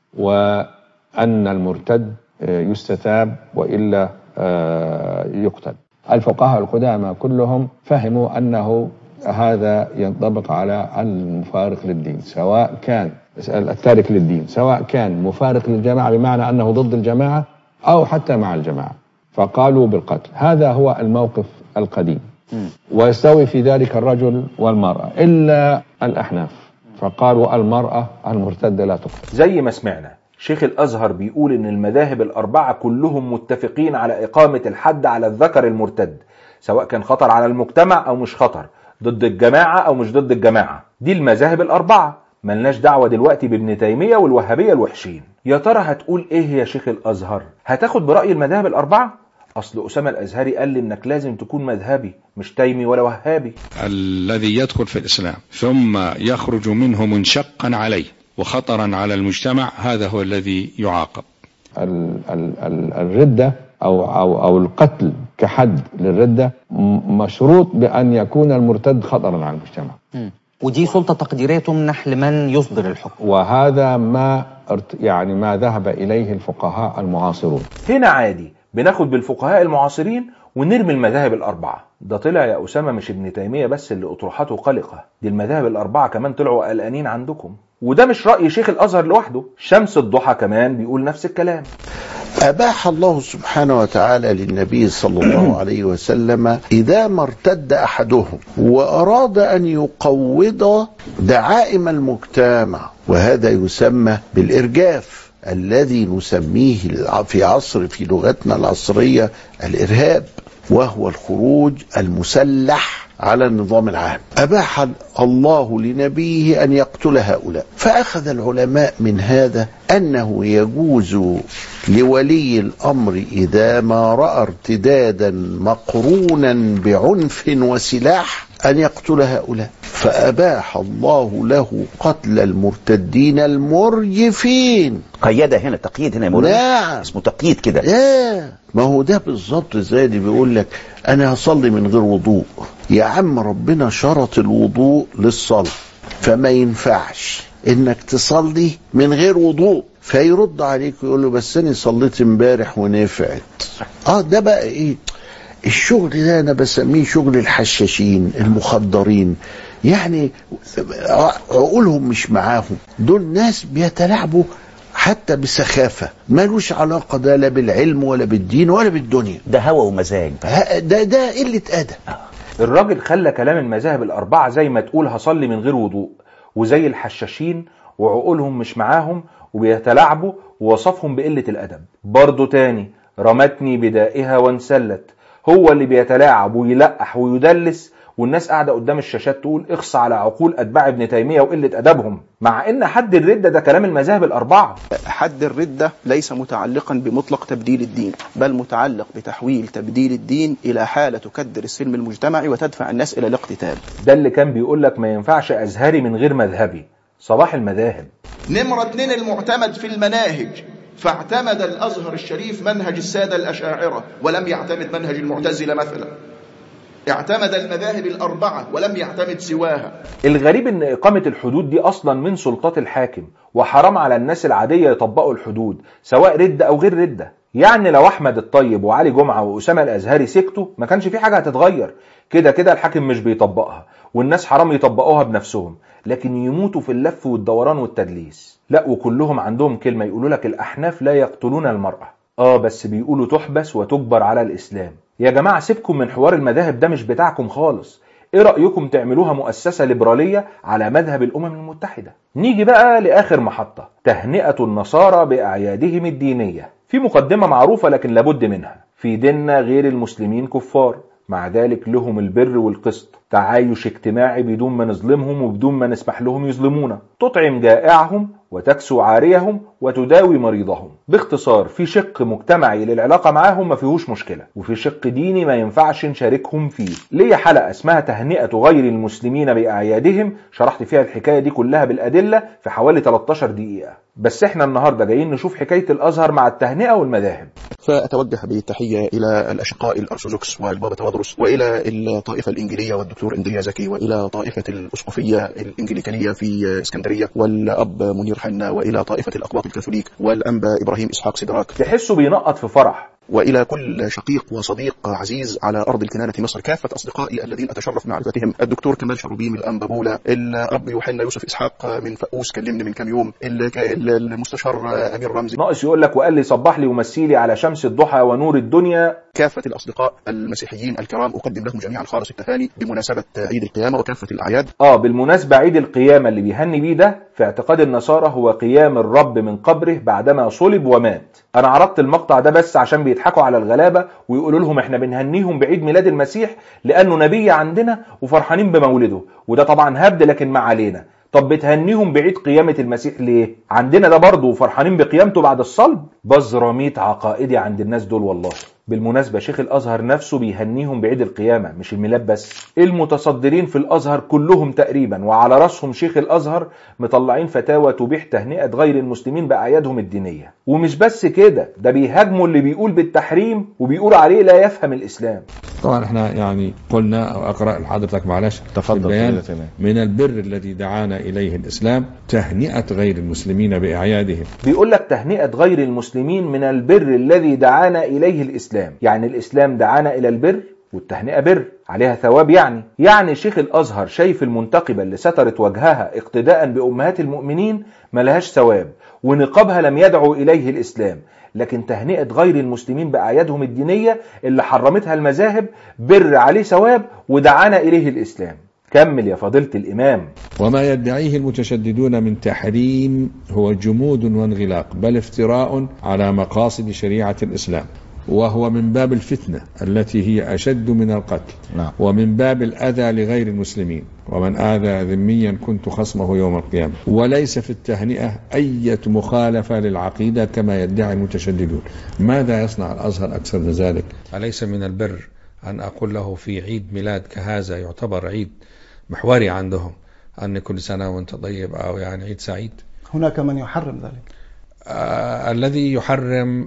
وأن المرتد آه، يستتاب وإلا آه، يقتل الفقهاء القدامى كلهم فهموا أنه هذا ينطبق على المفارق للدين سواء كان التارك للدين سواء كان مفارق للجماعة بمعنى أنه ضد الجماعة أو حتى مع الجماعة فقالوا بالقتل هذا هو الموقف القديم ويستوي في ذلك الرجل والمرأة إلا الأحناف فقالوا المرأة المرتدة لا تقتل زي ما سمعنا شيخ الأزهر بيقول إن المذاهب الأربعة كلهم متفقين على إقامة الحد على الذكر المرتد سواء كان خطر على المجتمع أو مش خطر ضد الجماعة أو مش ضد الجماعة دي المذاهب الأربعة ملناش دعوة دلوقتي بابن تيمية والوهابية الوحشين يا ترى هتقول إيه يا شيخ الأزهر هتاخد برأي المذاهب الأربعة أصل أسامة الأزهري قال لي إنك لازم تكون مذهبي مش تيمي ولا وهابي الذي يدخل في الإسلام ثم يخرج منه منشقا عليه وخطرا على المجتمع هذا هو الذي يعاقب ال ال ال الردة أو, أو, أو القتل كحد للردة م- مشروط بأن يكون المرتد خطرا على المجتمع ودي سلطة تقديرية تمنح لمن يصدر الحكم وهذا ما ارت- يعني ما ذهب إليه الفقهاء المعاصرون هنا عادي بناخد بالفقهاء المعاصرين ونرمي المذاهب الأربعة ده طلع يا أسامة مش ابن تيمية بس اللي أطروحاته قلقة دي المذاهب الأربعة كمان طلعوا قلقانين عندكم وده مش رأي شيخ الأزهر لوحده شمس الضحى كمان بيقول نفس الكلام أباح الله سبحانه وتعالى للنبي صلى الله عليه وسلم إذا ما ارتد أحدهم وأراد أن يقوض دعائم المجتمع وهذا يسمى بالإرجاف الذي نسميه في عصر في لغتنا العصرية الإرهاب وهو الخروج المسلح على النظام العام أباح الله لنبيه أن يقتل هؤلاء فأخذ العلماء من هذا أنه يجوز لولي الأمر إذا ما رأى ارتدادا مقرونا بعنف وسلاح أن يقتل هؤلاء فأباح الله له قتل المرتدين المرجفين قيد هنا تقييد هنا يا مولانا نعم اسمه تقييد كده لا ما هو ده بالظبط زي اللي بيقول لك انا هصلي من غير وضوء يا عم ربنا شرط الوضوء للصلاه فما ينفعش انك تصلي من غير وضوء فيرد عليك ويقول له بس انا صليت امبارح ونفعت اه ده بقى ايه الشغل ده انا بسميه شغل الحشاشين المخدرين يعني عقولهم مش معاهم دول ناس بيتلاعبوا حتى بسخافة ملوش علاقة ده لا بالعلم ولا بالدين ولا بالدنيا ده هوى ومزاج ده ده قلة أدب الراجل خلى كلام المذاهب الأربعة زي ما تقول هصلي من غير وضوء وزي الحشاشين وعقولهم مش معاهم وبيتلاعبوا ووصفهم بقلة الأدب برضه تاني رمتني بدائها وانسلت هو اللي بيتلاعب ويلقح ويدلس والناس قاعدة قدام الشاشات تقول اخص على عقول أتباع ابن تيمية وقلة أدبهم مع إن حد الردة ده كلام المذاهب الأربعة حد الردة ليس متعلقا بمطلق تبديل الدين بل متعلق بتحويل تبديل الدين إلى حالة تكدر السلم المجتمعي وتدفع الناس إلى الاقتتال ده اللي كان بيقول لك ما ينفعش أزهري من غير مذهبي صلاح المذاهب نمرة اتنين المعتمد في المناهج فاعتمد الأزهر الشريف منهج السادة الأشاعرة ولم يعتمد منهج المعتزلة مثلا اعتمد المذاهب الأربعة ولم يعتمد سواها الغريب ان اقامة الحدود دي اصلا من سلطات الحاكم وحرام على الناس العادية يطبقوا الحدود سواء ردة او غير ردة يعني لو احمد الطيب وعلي جمعة واسامة الازهري سكتوا ما كانش في حاجة هتتغير كده كده الحاكم مش بيطبقها والناس حرام يطبقوها بنفسهم لكن يموتوا في اللف والدوران والتدليس لا وكلهم عندهم كلمة يقولوا لك الاحناف لا يقتلون المرأة اه بس بيقولوا تحبس وتجبر على الاسلام يا جماعة سيبكم من حوار المذاهب ده مش بتاعكم خالص ايه رأيكم تعملوها مؤسسة ليبرالية على مذهب الامم المتحدة نيجي بقى لاخر محطة تهنئة النصارى باعيادهم الدينية في مقدمة معروفة لكن لابد منها في ديننا غير المسلمين كفار مع ذلك لهم البر والقسط تعايش اجتماعي بدون ما نظلمهم وبدون ما نسمح لهم يظلمونا تطعم جائعهم وتكسو عاريهم وتداوي مريضهم باختصار في شق مجتمعي للعلاقة معاهم ما فيهوش مشكلة وفي شق ديني ما ينفعش نشاركهم فيه ليا حلقة اسمها تهنئة غير المسلمين بأعيادهم شرحت فيها الحكاية دي كلها بالأدلة في حوالي 13 دقيقة بس احنا النهاردة جايين نشوف حكاية الأزهر مع التهنئة والمذاهب فأتوجه بالتحية إلى الأشقاء الأرثوذكس والبابا توادرس وإلى الطائفة الإنجيلية والدكتور إندريا زكي وإلى طائفة الأسقفية الإنجليكانية في اسكندرية والأب منير حنا وإلى طائفة الأقباط الكاثوليك والأنبا إبراهيم إسحاق سدراك تحسه بينقط في فرح والى كل شقيق وصديق عزيز على ارض الكنانه مصر كافه اصدقائي الذين اتشرف معرفتهم الدكتور كمال شروبيم الانبابوله الاب يوحنا يوسف اسحاق من فؤوس كلمني من كام يوم المستشار امير رمزي ناقص يقول لك وقال لي صبح لي ومسي لي على شمس الضحى ونور الدنيا كافة الأصدقاء المسيحيين الكرام أقدم لهم جميعا خالص التهاني بمناسبة عيد القيامة وكافة الأعياد اه بالمناسبة عيد القيامة اللي بيهني بيه ده في اعتقاد النصارى هو قيام الرب من قبره بعدما صلب ومات انا عرضت المقطع ده بس عشان بيضحكوا على الغلابة ويقولوا لهم احنا بنهنيهم بعيد ميلاد المسيح لانه نبي عندنا وفرحانين بمولده وده طبعا هبد لكن ما علينا طب بتهنيهم بعيد قيامة المسيح ليه؟ عندنا ده برضه وفرحانين بقيامته بعد الصلب بزراميط عقائدي عند الناس دول والله بالمناسبة شيخ الأزهر نفسه بيهنيهم بعيد القيامة مش الميلاد بس المتصدرين في الأزهر كلهم تقريبا وعلى رأسهم شيخ الأزهر مطلعين فتاوى تبيح تهنئة غير المسلمين بأعيادهم الدينية ومش بس كده ده بيهاجموا اللي بيقول بالتحريم وبيقول عليه لا يفهم الإسلام طبعا احنا يعني قلنا او اقرا لحضرتك معلش تفضل البيان فضيلة من البر الذي دعانا اليه الاسلام تهنئه غير المسلمين باعيادهم بيقول لك تهنئة غير المسلمين من البر الذي دعانا إليه الإسلام يعني الإسلام دعانا إلى البر والتهنئة بر عليها ثواب يعني يعني شيخ الأزهر شايف المنتقبة اللي سترت وجهها اقتداء بأمهات المؤمنين ملهاش ثواب ونقابها لم يدعو إليه الإسلام لكن تهنئة غير المسلمين بأعيادهم الدينية اللي حرمتها المذاهب بر عليه ثواب ودعانا إليه الإسلام كمل يا فضيلة الإمام وما يدعيه المتشددون من تحريم هو جمود وانغلاق بل افتراء على مقاصد شريعه الاسلام وهو من باب الفتنه التي هي اشد من القتل نعم. ومن باب الاذى لغير المسلمين ومن اذى ذميا كنت خصمه يوم القيامه وليس في التهنئه اي مخالفه للعقيده كما يدعي المتشددون ماذا يصنع الازهر اكثر من ذلك اليس من البر ان اقول له في عيد ميلاد كهذا يعتبر عيد محوري عندهم ان كل سنه وانت طيب او يعني عيد سعيد هناك من يحرم ذلك آه الذي يحرم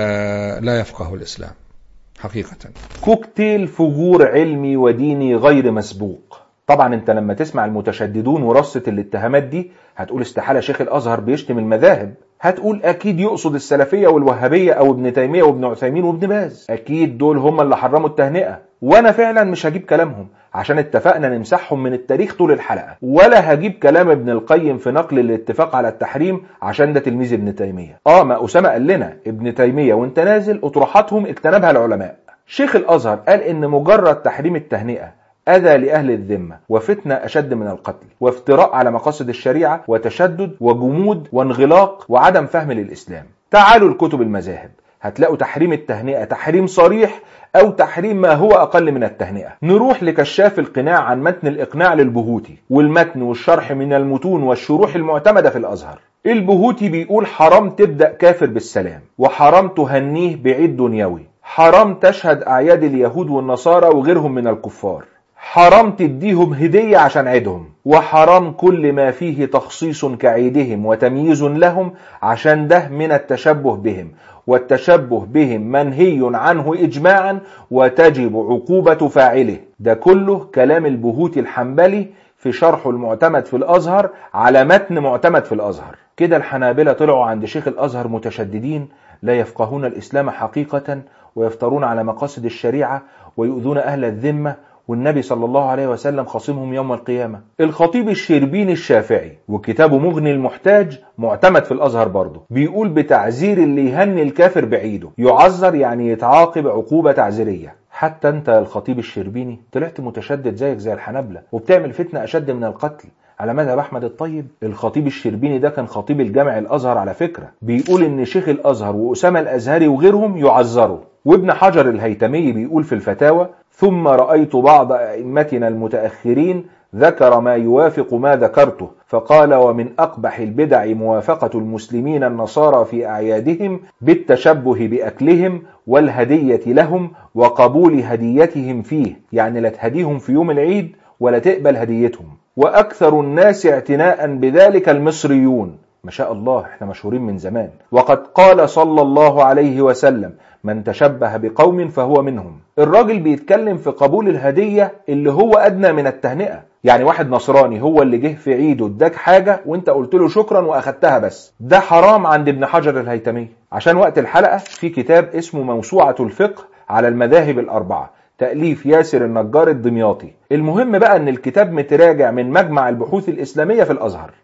آه لا يفقه الاسلام حقيقه كوكتيل فجور علمي وديني غير مسبوق طبعا انت لما تسمع المتشددون ورصة الاتهامات دي هتقول استحالة شيخ الازهر بيشتم المذاهب هتقول اكيد يقصد السلفية والوهابية او ابن تيمية وابن عثيمين وابن باز اكيد دول هم اللي حرموا التهنئة وانا فعلا مش هجيب كلامهم عشان اتفقنا نمسحهم من التاريخ طول الحلقة ولا هجيب كلام ابن القيم في نقل الاتفاق على التحريم عشان ده تلميذ ابن تيمية اه ما اسامة قال لنا ابن تيمية وانت نازل اطروحاتهم اجتنبها العلماء شيخ الازهر قال ان مجرد تحريم التهنئة أذى لأهل الذمة وفتنة أشد من القتل وافتراء على مقاصد الشريعة وتشدد وجمود وانغلاق وعدم فهم للإسلام تعالوا لكتب المذاهب هتلاقوا تحريم التهنئة تحريم صريح أو تحريم ما هو أقل من التهنئة نروح لكشاف القناع عن متن الإقناع للبهوتي والمتن والشرح من المتون والشروح المعتمدة في الأزهر البهوتي بيقول حرام تبدأ كافر بالسلام وحرام تهنيه بعيد دنيوي حرام تشهد أعياد اليهود والنصارى وغيرهم من الكفار حرام تديهم هدية عشان عيدهم وحرام كل ما فيه تخصيص كعيدهم وتمييز لهم عشان ده من التشبه بهم والتشبه بهم منهي عنه إجماعا وتجب عقوبة فاعله ده كله كلام البهوتي الحنبلي في شرحه المعتمد في الأزهر على متن معتمد في الأزهر كده الحنابلة طلعوا عند شيخ الأزهر متشددين لا يفقهون الإسلام حقيقة ويفترون على مقاصد الشريعة ويؤذون أهل الذمة والنبي صلى الله عليه وسلم خصمهم يوم القيامة الخطيب الشربيني الشافعي وكتابه مغني المحتاج معتمد في الأزهر برضه بيقول بتعزير اللي يهني الكافر بعيده يعذر يعني يتعاقب عقوبة تعزيرية حتى انت يا الخطيب الشربيني طلعت متشدد زيك زي الحنابلة وبتعمل فتنة أشد من القتل على مذهب احمد الطيب الخطيب الشربيني ده كان خطيب الجامع الازهر على فكره بيقول ان شيخ الازهر واسامه الازهري وغيرهم يعذروا وابن حجر الهيتمي بيقول في الفتاوى ثم رايت بعض ائمتنا المتاخرين ذكر ما يوافق ما ذكرته فقال ومن اقبح البدع موافقه المسلمين النصارى في اعيادهم بالتشبه باكلهم والهديه لهم وقبول هديتهم فيه يعني لا تهديهم في يوم العيد ولا تقبل هديتهم واكثر الناس اعتناء بذلك المصريون ما شاء الله احنا مشهورين من زمان وقد قال صلى الله عليه وسلم من تشبه بقوم فهو منهم الراجل بيتكلم في قبول الهدية اللي هو أدنى من التهنئة يعني واحد نصراني هو اللي جه في عيده اداك حاجة وانت قلت له شكرا واخدتها بس ده حرام عند ابن حجر الهيتمي عشان وقت الحلقة في كتاب اسمه موسوعة الفقه على المذاهب الأربعة تأليف ياسر النجار الدمياطي المهم بقى ان الكتاب متراجع من مجمع البحوث الإسلامية في الأزهر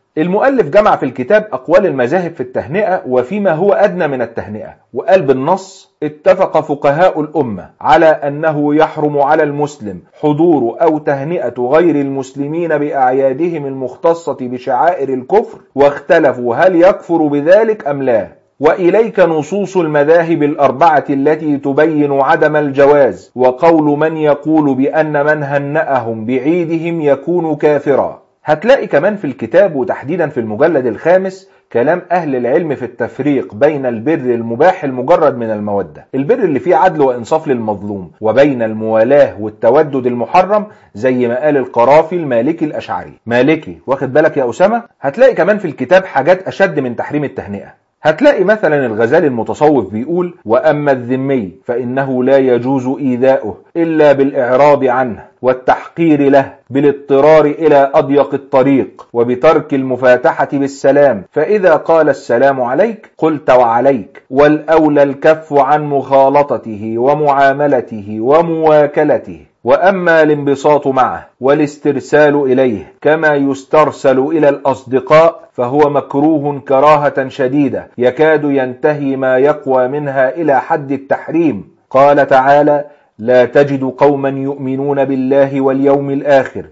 المؤلف جمع في الكتاب أقوال المذاهب في التهنئة وفيما هو أدنى من التهنئة وقال بالنص اتفق فقهاء الأمة على أنه يحرم على المسلم حضور أو تهنئة غير المسلمين بأعيادهم المختصة بشعائر الكفر واختلفوا هل يكفر بذلك أم لا وإليك نصوص المذاهب الأربعة التي تبين عدم الجواز وقول من يقول بأن من هنأهم بعيدهم يكون كافرا هتلاقي كمان في الكتاب وتحديدا في المجلد الخامس كلام أهل العلم في التفريق بين البر المباح المجرد من المودة البر اللي فيه عدل وإنصاف للمظلوم وبين الموالاة والتودد المحرم زي ما قال القرافي المالكي الأشعري مالكي واخد بالك يا أسامة هتلاقي كمان في الكتاب حاجات أشد من تحريم التهنئة هتلاقي مثلا الغزالي المتصوف بيقول وأما الذمي فإنه لا يجوز إيذاؤه إلا بالإعراض عنه والتحقير له بالاضطرار إلى أضيق الطريق وبترك المفاتحة بالسلام فإذا قال السلام عليك قلت وعليك والأولى الكف عن مخالطته ومعاملته ومواكلته وأما الانبساط معه والاسترسال إليه كما يسترسل إلى الأصدقاء فهو مكروه كراهة شديدة يكاد ينتهي ما يقوى منها إلى حد التحريم قال تعالى لا تجد قوما يؤمنون بالله واليوم الآخر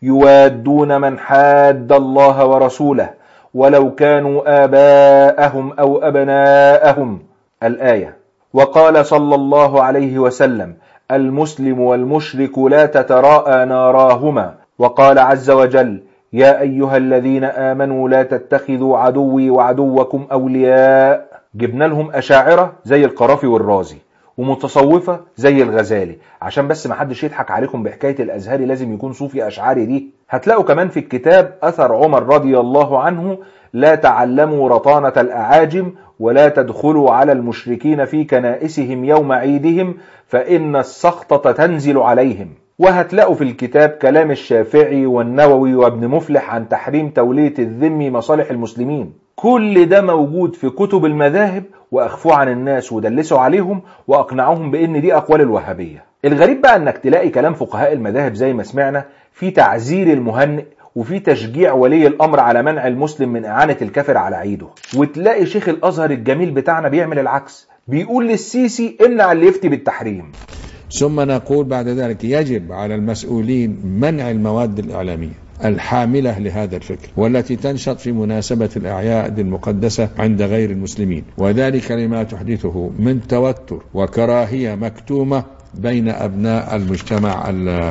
يوادون من حاد الله ورسوله ولو كانوا آباءهم أو أبناءهم الآية وقال صلى الله عليه وسلم المسلم والمشرك لا تتراءى ناراهما وقال عز وجل يا أيها الذين آمنوا لا تتخذوا عدوي وعدوكم أولياء جبنا لهم أشاعرة زي القرافي والرازي ومتصوفة زي الغزالي عشان بس ما حدش يضحك عليكم بحكاية الأزهري لازم يكون صوفي أشعري دي هتلاقوا كمان في الكتاب أثر عمر رضي الله عنه لا تعلموا رطانة الأعاجم ولا تدخلوا على المشركين في كنائسهم يوم عيدهم فإن السخطة تنزل عليهم وهتلاقوا في الكتاب كلام الشافعي والنووي وابن مفلح عن تحريم تولية الذم مصالح المسلمين كل ده موجود في كتب المذاهب وأخفوه عن الناس ودلسوا عليهم وأقنعوهم بأن دي أقوال الوهابية الغريب بقى أنك تلاقي كلام فقهاء المذاهب زي ما سمعنا في تعزير المهنئ وفي تشجيع ولي الأمر على منع المسلم من إعانة الكافر على عيده وتلاقي شيخ الأزهر الجميل بتاعنا بيعمل العكس بيقول للسيسي امنع اللي يفتي بالتحريم ثم نقول بعد ذلك يجب على المسؤولين منع المواد الإعلامية الحاملة لهذا الفكر والتي تنشط في مناسبة الأعياد المقدسة عند غير المسلمين وذلك لما تحدثه من توتر وكراهية مكتومة بين أبناء المجتمع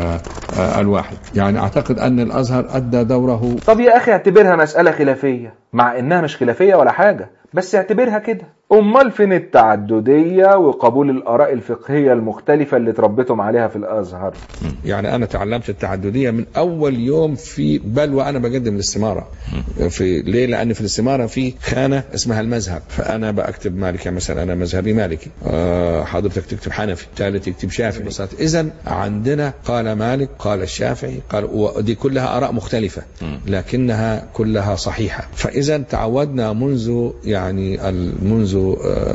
الواحد يعني أعتقد أن الأزهر أدى دوره طب يا أخي اعتبرها مسألة خلافية مع إنها مش خلافية ولا حاجة بس اعتبرها كده أمال فين التعددية وقبول الآراء الفقهية المختلفة اللي تربيتم عليها في الأزهر يعني أنا تعلمت التعددية من أول يوم في بل وأنا بقدم الاستمارة في ليه؟ لأن في الاستمارة في خانة اسمها المذهب فأنا بكتب مالكي مثلا أنا مذهبي مالكي أه حضرتك تكتب حنفي ثالث يكتب شافعي إذا عندنا قال مالك قال الشافعي قال ودي كلها آراء مختلفة لكنها كلها صحيحة فإذا تعودنا منذ يعني منذ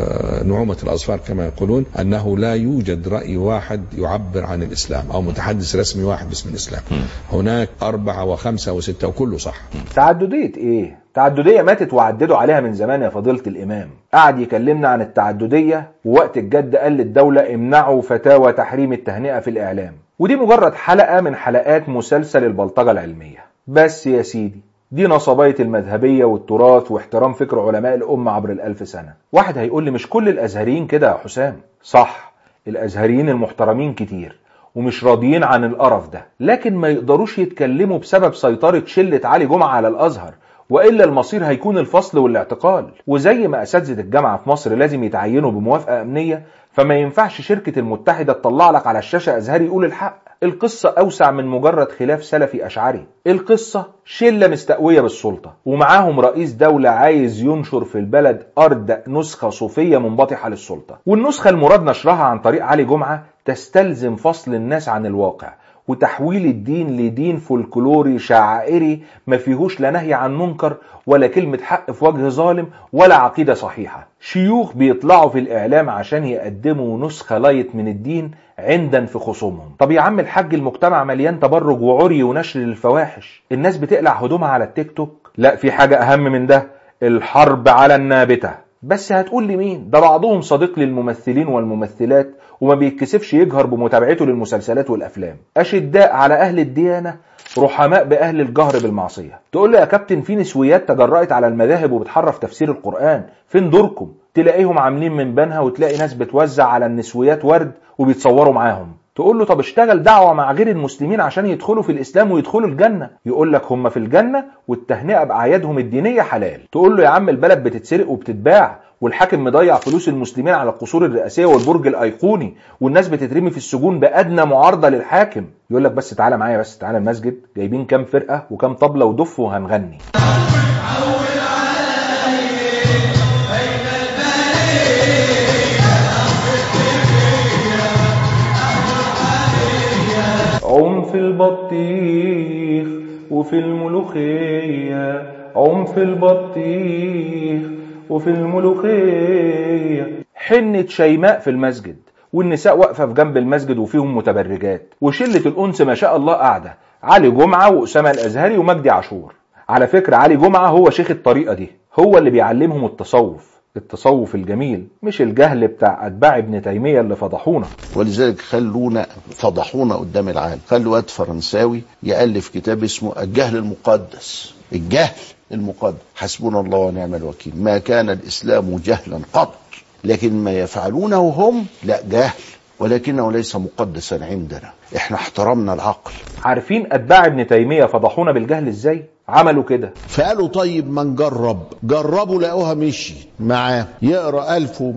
نعومة الأظفار كما يقولون أنه لا يوجد رأي واحد يعبر عن الإسلام أو متحدث رسمي واحد باسم الإسلام هناك أربعة وخمسة وستة وكله صح تعددية إيه؟ تعددية ماتت وعددوا عليها من زمان يا فضيلة الإمام قعد يكلمنا عن التعددية ووقت الجد قال للدولة امنعوا فتاوى تحريم التهنئة في الإعلام ودي مجرد حلقة من حلقات مسلسل البلطجة العلمية بس يا سيدي دي نصبية المذهبية والتراث واحترام فكر علماء الأمة عبر الألف سنة واحد هيقول لي مش كل الأزهريين كده يا حسام صح الأزهريين المحترمين كتير ومش راضيين عن القرف ده لكن ما يقدروش يتكلموا بسبب سيطرة شلة علي جمعة على الأزهر وإلا المصير هيكون الفصل والاعتقال وزي ما أساتذة الجامعة في مصر لازم يتعينوا بموافقة أمنية فما ينفعش شركة المتحدة تطلع لك على الشاشة أزهري يقول الحق القصة أوسع من مجرد خلاف سلفي أشعري القصة شلة مستقوية بالسلطة ومعاهم رئيس دولة عايز ينشر في البلد أردأ نسخة صوفية منبطحة للسلطة والنسخة المراد نشرها عن طريق علي جمعة تستلزم فصل الناس عن الواقع وتحويل الدين لدين فولكلوري شعائري ما فيهوش لا نهي عن منكر ولا كلمة حق في وجه ظالم ولا عقيدة صحيحة شيوخ بيطلعوا في الإعلام عشان يقدموا نسخة لايت من الدين عندا في خصومهم طب يا عم الحاج المجتمع مليان تبرج وعري ونشر للفواحش الناس بتقلع هدومها على التيك توك لا في حاجة أهم من ده الحرب على النابتة بس هتقول لي مين ده بعضهم صديق للممثلين والممثلات وما بيتكسفش يجهر بمتابعته للمسلسلات والأفلام أشداء على أهل الديانة رحماء بأهل الجهر بالمعصية تقول له يا كابتن في نسويات تجرأت على المذاهب وبتحرف تفسير القرآن فين دوركم تلاقيهم عاملين من بنها وتلاقي ناس بتوزع على النسويات ورد وبيتصوروا معاهم تقول له طب اشتغل دعوة مع غير المسلمين عشان يدخلوا في الإسلام ويدخلوا الجنة يقول لك هم في الجنة والتهنئة بأعيادهم الدينية حلال تقول له يا عم البلد بتتسرق وبتتباع والحاكم مضيع فلوس المسلمين على القصور الرئاسية والبرج الأيقوني والناس بتترمي في السجون بأدنى معارضة للحاكم يقول لك بس تعالى معايا بس تعالى المسجد جايبين كام فرقة وكام طبلة ودف وهنغني عم في البطيخ وفي الملوخية عم في البطيخ وفي الملوخية حنة شيماء في المسجد والنساء واقفة في جنب المسجد وفيهم متبرجات وشلة الأنس ما شاء الله قاعدة علي جمعة وأسامة الأزهري ومجدي عاشور على فكرة علي جمعة هو شيخ الطريقة دي هو اللي بيعلمهم التصوف التصوف الجميل مش الجهل بتاع أتباع ابن تيمية اللي فضحونا ولذلك خلونا فضحونا قدام العالم خلوا واد فرنساوي يألف كتاب اسمه الجهل المقدس الجهل المقدس حسبنا الله ونعم الوكيل ما كان الإسلام جهلا قط لكن ما يفعلونه هم لا جهل ولكنه ليس مقدسا عندنا احنا احترمنا العقل عارفين أتباع ابن تيمية فضحونا بالجهل ازاي عملوا كده فقالوا طيب ما نجرب جربوا لقوها مشي معاه يقرا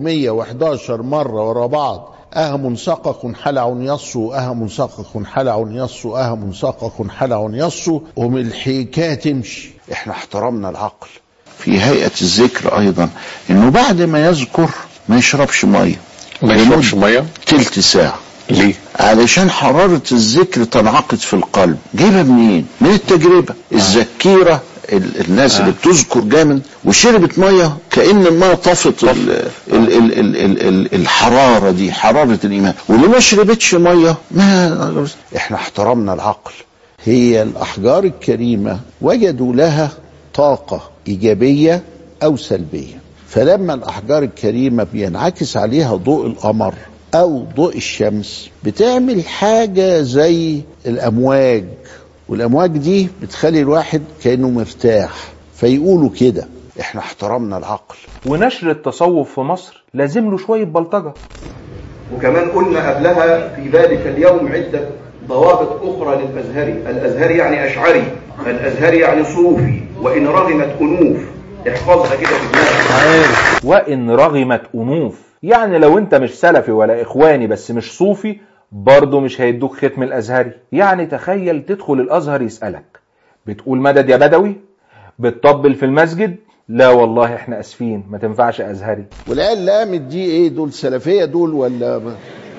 1111 مره ورا بعض أه منسقق حلع يصو أه منسقق حلع يصو أه منسقق حلع يصو ومن الحكاية تمشي احنا احترمنا العقل في هيئة الذكر أيضا إنه بعد ما يذكر ما يشربش مية ما يشربش ميه تلت ساعة ليه؟ علشان حرارة الذكر تنعقد في القلب جايبها منين؟ من التجربة الذكيرة ال- الناس اللي بتذكر جامد وشربت ميه كأن الميه طفت ال- ال- ال- ال- ال- ال- الحرارة دي حرارة الإيمان واللي ما شربتش ميه ما احنا احترمنا العقل هي الأحجار الكريمة وجدوا لها طاقة إيجابية أو سلبية فلما الأحجار الكريمة بينعكس عليها ضوء القمر أو ضوء الشمس بتعمل حاجة زي الأمواج والأمواج دي بتخلي الواحد كأنه مرتاح فيقولوا كده احنا احترمنا العقل ونشر التصوف في مصر لازم له شوية بلطجة وكمان قلنا قبلها في ذلك اليوم عدة ضوابط أخرى للأزهري الأزهري يعني أشعري الأزهري يعني صوفي وإن رغمت أنوف احفظها كده في دماغك وإن رغمت أنوف يعني لو أنت مش سلفي ولا إخواني بس مش صوفي برضه مش هيدوك ختم الأزهري يعني تخيل تدخل الأزهر يسألك بتقول مدد يا بدوي بتطبل في المسجد لا والله احنا اسفين ما تنفعش ازهري والعيال اللي قامت دي ايه دول سلفيه دول ولا ب-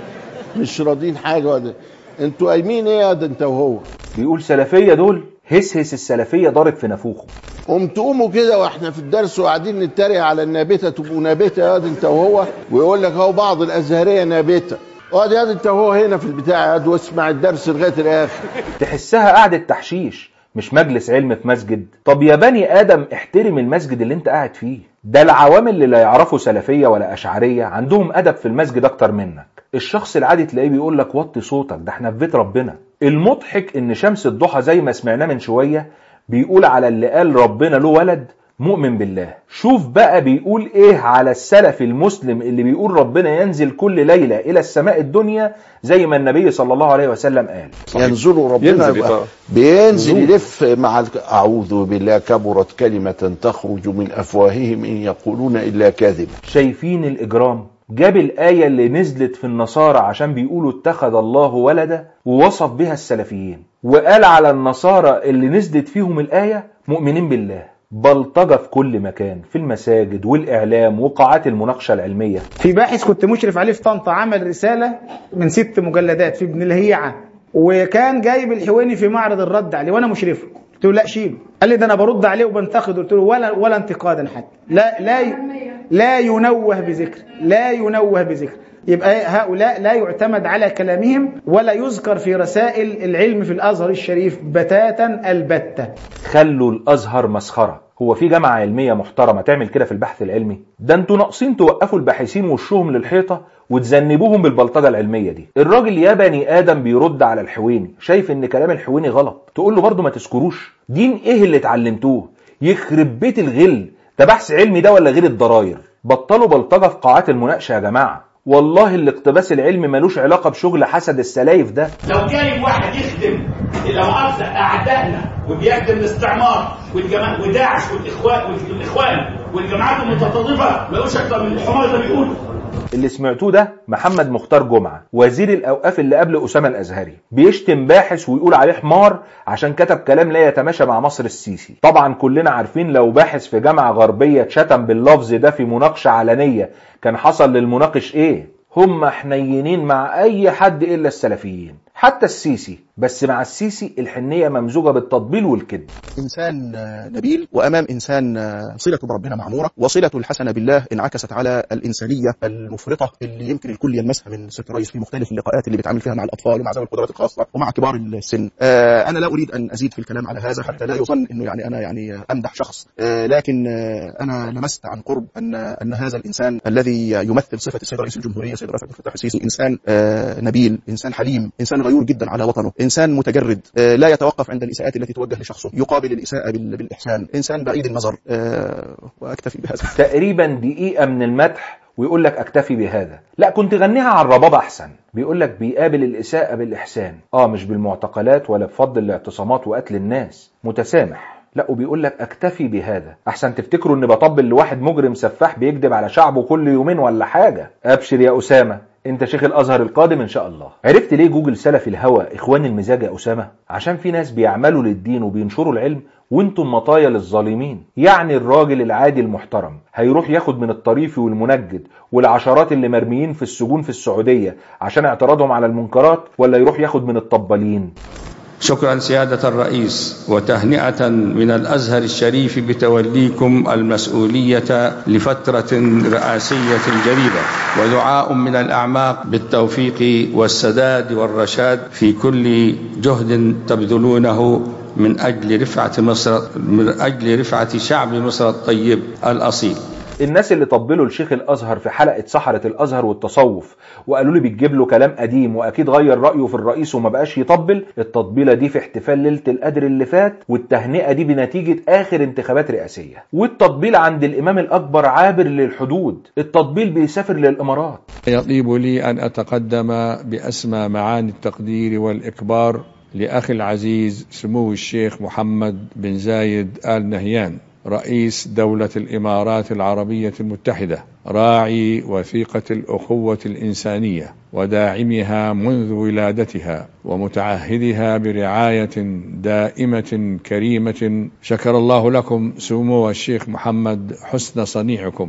مش راضين حاجه ولا انتوا قايمين ايه يا ده انت وهو بيقول سلفيه دول هس هس السلفيه ضارب في نافوخه قوم تقوموا كده واحنا في الدرس وقاعدين نتريق على النابته تبقوا نابته يا ده انت وهو ويقول لك اهو بعض الازهريه نابته اقعد يا ده انت وهو هنا في البتاع يا ده واسمع الدرس لغايه الاخر تحسها قعدة تحشيش مش مجلس علم في مسجد طب يا بني ادم احترم المسجد اللي انت قاعد فيه ده العوام اللي لا يعرفوا سلفيه ولا اشعريه عندهم ادب في المسجد اكتر منك الشخص العادي تلاقيه بيقول لك وطي صوتك ده احنا في بيت ربنا المضحك ان شمس الضحى زي ما سمعناه من شويه بيقول على اللي قال ربنا له ولد مؤمن بالله شوف بقى بيقول ايه على السلف المسلم اللي بيقول ربنا ينزل كل ليله الى السماء الدنيا زي ما النبي صلى الله عليه وسلم قال ينزلوا ربنا ينزل يبقى يبقى. بينزل نزول. يلف مع ال- اعوذ بالله كبرت كلمه تخرج من افواههم ان يقولون الا كذبا شايفين الإجرام جاب الآية اللي نزلت في النصارى عشان بيقولوا اتخذ الله ولدا ووصف بها السلفيين وقال على النصارى اللي نزلت فيهم الآية مؤمنين بالله بلطجة في كل مكان في المساجد والإعلام وقاعات المناقشة العلمية في باحث كنت مشرف عليه في طنطا عمل رسالة من ست مجلدات في ابن الهيعة وكان جايب الحويني في معرض الرد عليه وانا مشرفه قلت له لا شيله قال لي ده انا برد عليه وبنتقده قلت له ولا ولا انتقادا حتى لا لا ي... لا ينوه بذكر لا ينوه بذكر يبقى هؤلاء لا يعتمد على كلامهم ولا يذكر في رسائل العلم في الازهر الشريف بتاتا البته خلوا الازهر مسخره هو في جامعه علميه محترمه تعمل كده في البحث العلمي ده انتوا ناقصين توقفوا الباحثين وشهم للحيطه وتذنبوهم بالبلطجه العلميه دي الراجل يا بني ادم بيرد على الحويني شايف ان كلام الحويني غلط تقول له برضه ما تسكروش دين ايه اللي اتعلمتوه يخرب بيت الغل ده بحث علمي ده ولا غير الضراير بطلوا بلطجه في قاعات المناقشه يا جماعه والله الاقتباس العلمي ملوش علاقه بشغل حسد السلايف ده لو جاي واحد يخدم لو مؤاخذة اعدائنا وبيخدم الاستعمار والجماعة وداعش والاخوان والاخوان والجماعات المتطرفه ما يقولش اكتر من الحمار ده بيقول اللي سمعتوه ده محمد مختار جمعة وزير الأوقاف اللي قبل أسامة الأزهري بيشتم باحث ويقول عليه حمار عشان كتب كلام لا يتماشى مع مصر السيسي طبعا كلنا عارفين لو باحث في جامعة غربية اتشتم باللفظ ده في مناقشة علنية كان حصل للمناقش ايه هم حنينين مع اي حد الا السلفيين حتى السيسي بس مع السيسي الحنية ممزوجة بالتطبيل والكذب إنسان نبيل وأمام إنسان صلة بربنا معمورة وصلة الحسنة بالله انعكست على الإنسانية المفرطة اللي يمكن الكل يلمسها من ست رئيس في مختلف اللقاءات اللي بيتعامل فيها مع الأطفال ومع ذوي القدرات الخاصة ومع كبار السن آه أنا لا أريد أن أزيد في الكلام على هذا حتى لا يظن أنه يعني أنا يعني أمدح شخص آه لكن آه أنا لمست عن قرب أن أن هذا الإنسان الذي يمثل صفة السيد رئيس الجمهورية سيد رفعت الفتاح السيسي إنسان آه نبيل إنسان حليم إنسان غيور جدا على وطنه إنسان متجرد آه لا يتوقف عند الإساءات التي توجه لشخصه يقابل الإساءة بال- بالإحسان إنسان بعيد النظر آه وأكتفي بهذا تقريبا دقيقة من المدح ويقول لك اكتفي بهذا لا كنت غنيها على الربابة احسن بيقول لك بيقابل الاساءة بالاحسان اه مش بالمعتقلات ولا بفضل الاعتصامات وقتل الناس متسامح لا وبيقول لك اكتفي بهذا احسن تفتكروا ان بطبل لواحد مجرم سفاح بيكذب على شعبه كل يومين ولا حاجة ابشر يا اسامة انت شيخ الازهر القادم ان شاء الله عرفت ليه جوجل سلف الهوى اخوان المزاج يا اسامة عشان في ناس بيعملوا للدين وبينشروا العلم وانتم مطايا للظالمين يعني الراجل العادي المحترم هيروح ياخد من الطريفي والمنجد والعشرات اللي مرميين في السجون في السعودية عشان اعتراضهم على المنكرات ولا يروح ياخد من الطبالين شكرا سيادة الرئيس وتهنئة من الأزهر الشريف بتوليكم المسؤولية لفترة رئاسية جديدة ودعاء من الأعماق بالتوفيق والسداد والرشاد في كل جهد تبذلونه من أجل رفعة مصر من أجل رفعة شعب مصر الطيب الأصيل الناس اللي طبلوا لشيخ الازهر في حلقه سحره الازهر والتصوف وقالوا لي بتجيب له كلام قديم واكيد غير رايه في الرئيس وما بقاش يطبل التطبيله دي في احتفال ليله القدر اللي فات والتهنئه دي بنتيجه اخر انتخابات رئاسيه والتطبيل عند الامام الاكبر عابر للحدود التطبيل بيسافر للامارات يطيب لي أن أتقدم بأسمى معاني التقدير والإكبار لأخي العزيز سمو الشيخ محمد بن زايد آل نهيان رئيس دولة الإمارات العربية المتحدة راعي وثيقة الأخوة الإنسانية وداعمها منذ ولادتها ومتعهدها برعاية دائمة كريمة شكر الله لكم سمو الشيخ محمد حسن صنيعكم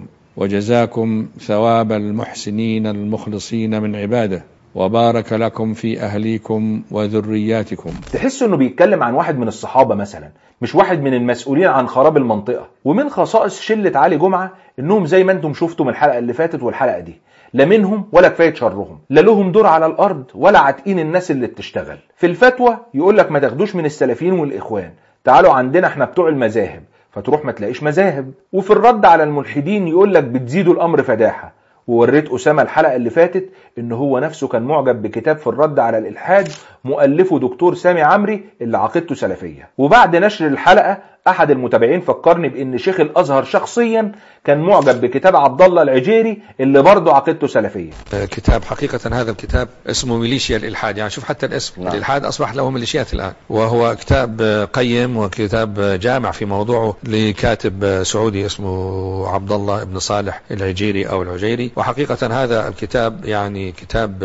وجزاكم ثواب المحسنين المخلصين من عباده وبارك لكم في أهليكم وذرياتكم تحس انه بيتكلم عن واحد من الصحابه مثلا مش واحد من المسؤولين عن خراب المنطقه ومن خصائص شله علي جمعه انهم زي ما انتم شفتوا من الحلقه اللي فاتت والحلقه دي لا منهم ولا كفايه شرهم لا لهم دور على الارض ولا عاتقين الناس اللي بتشتغل في الفتوى يقول لك ما تاخدوش من السلفيين والاخوان تعالوا عندنا احنا بتوع المذاهب فتروح ما تلاقيش مذاهب وفي الرد على الملحدين يقول لك بتزيدوا الامر فداحه ووريت أسامة الحلقة اللي فاتت إن هو نفسه كان معجب بكتاب في الرد على الإلحاد مؤلفه دكتور سامي عمري اللي عقيدته سلفية وبعد نشر الحلقة أحد المتابعين فكرني بإن شيخ الأزهر شخصيا كان معجب بكتاب عبد الله العجيري اللي برضه عقيدته سلفية كتاب حقيقة هذا الكتاب اسمه ميليشيا الإلحاد يعني شوف حتى الاسم نعم. الإلحاد أصبح له ميليشيات الآن وهو كتاب قيم وكتاب جامع في موضوعه لكاتب سعودي اسمه عبد الله بن صالح العجيري أو العجيري وحقيقة هذا الكتاب يعني كتاب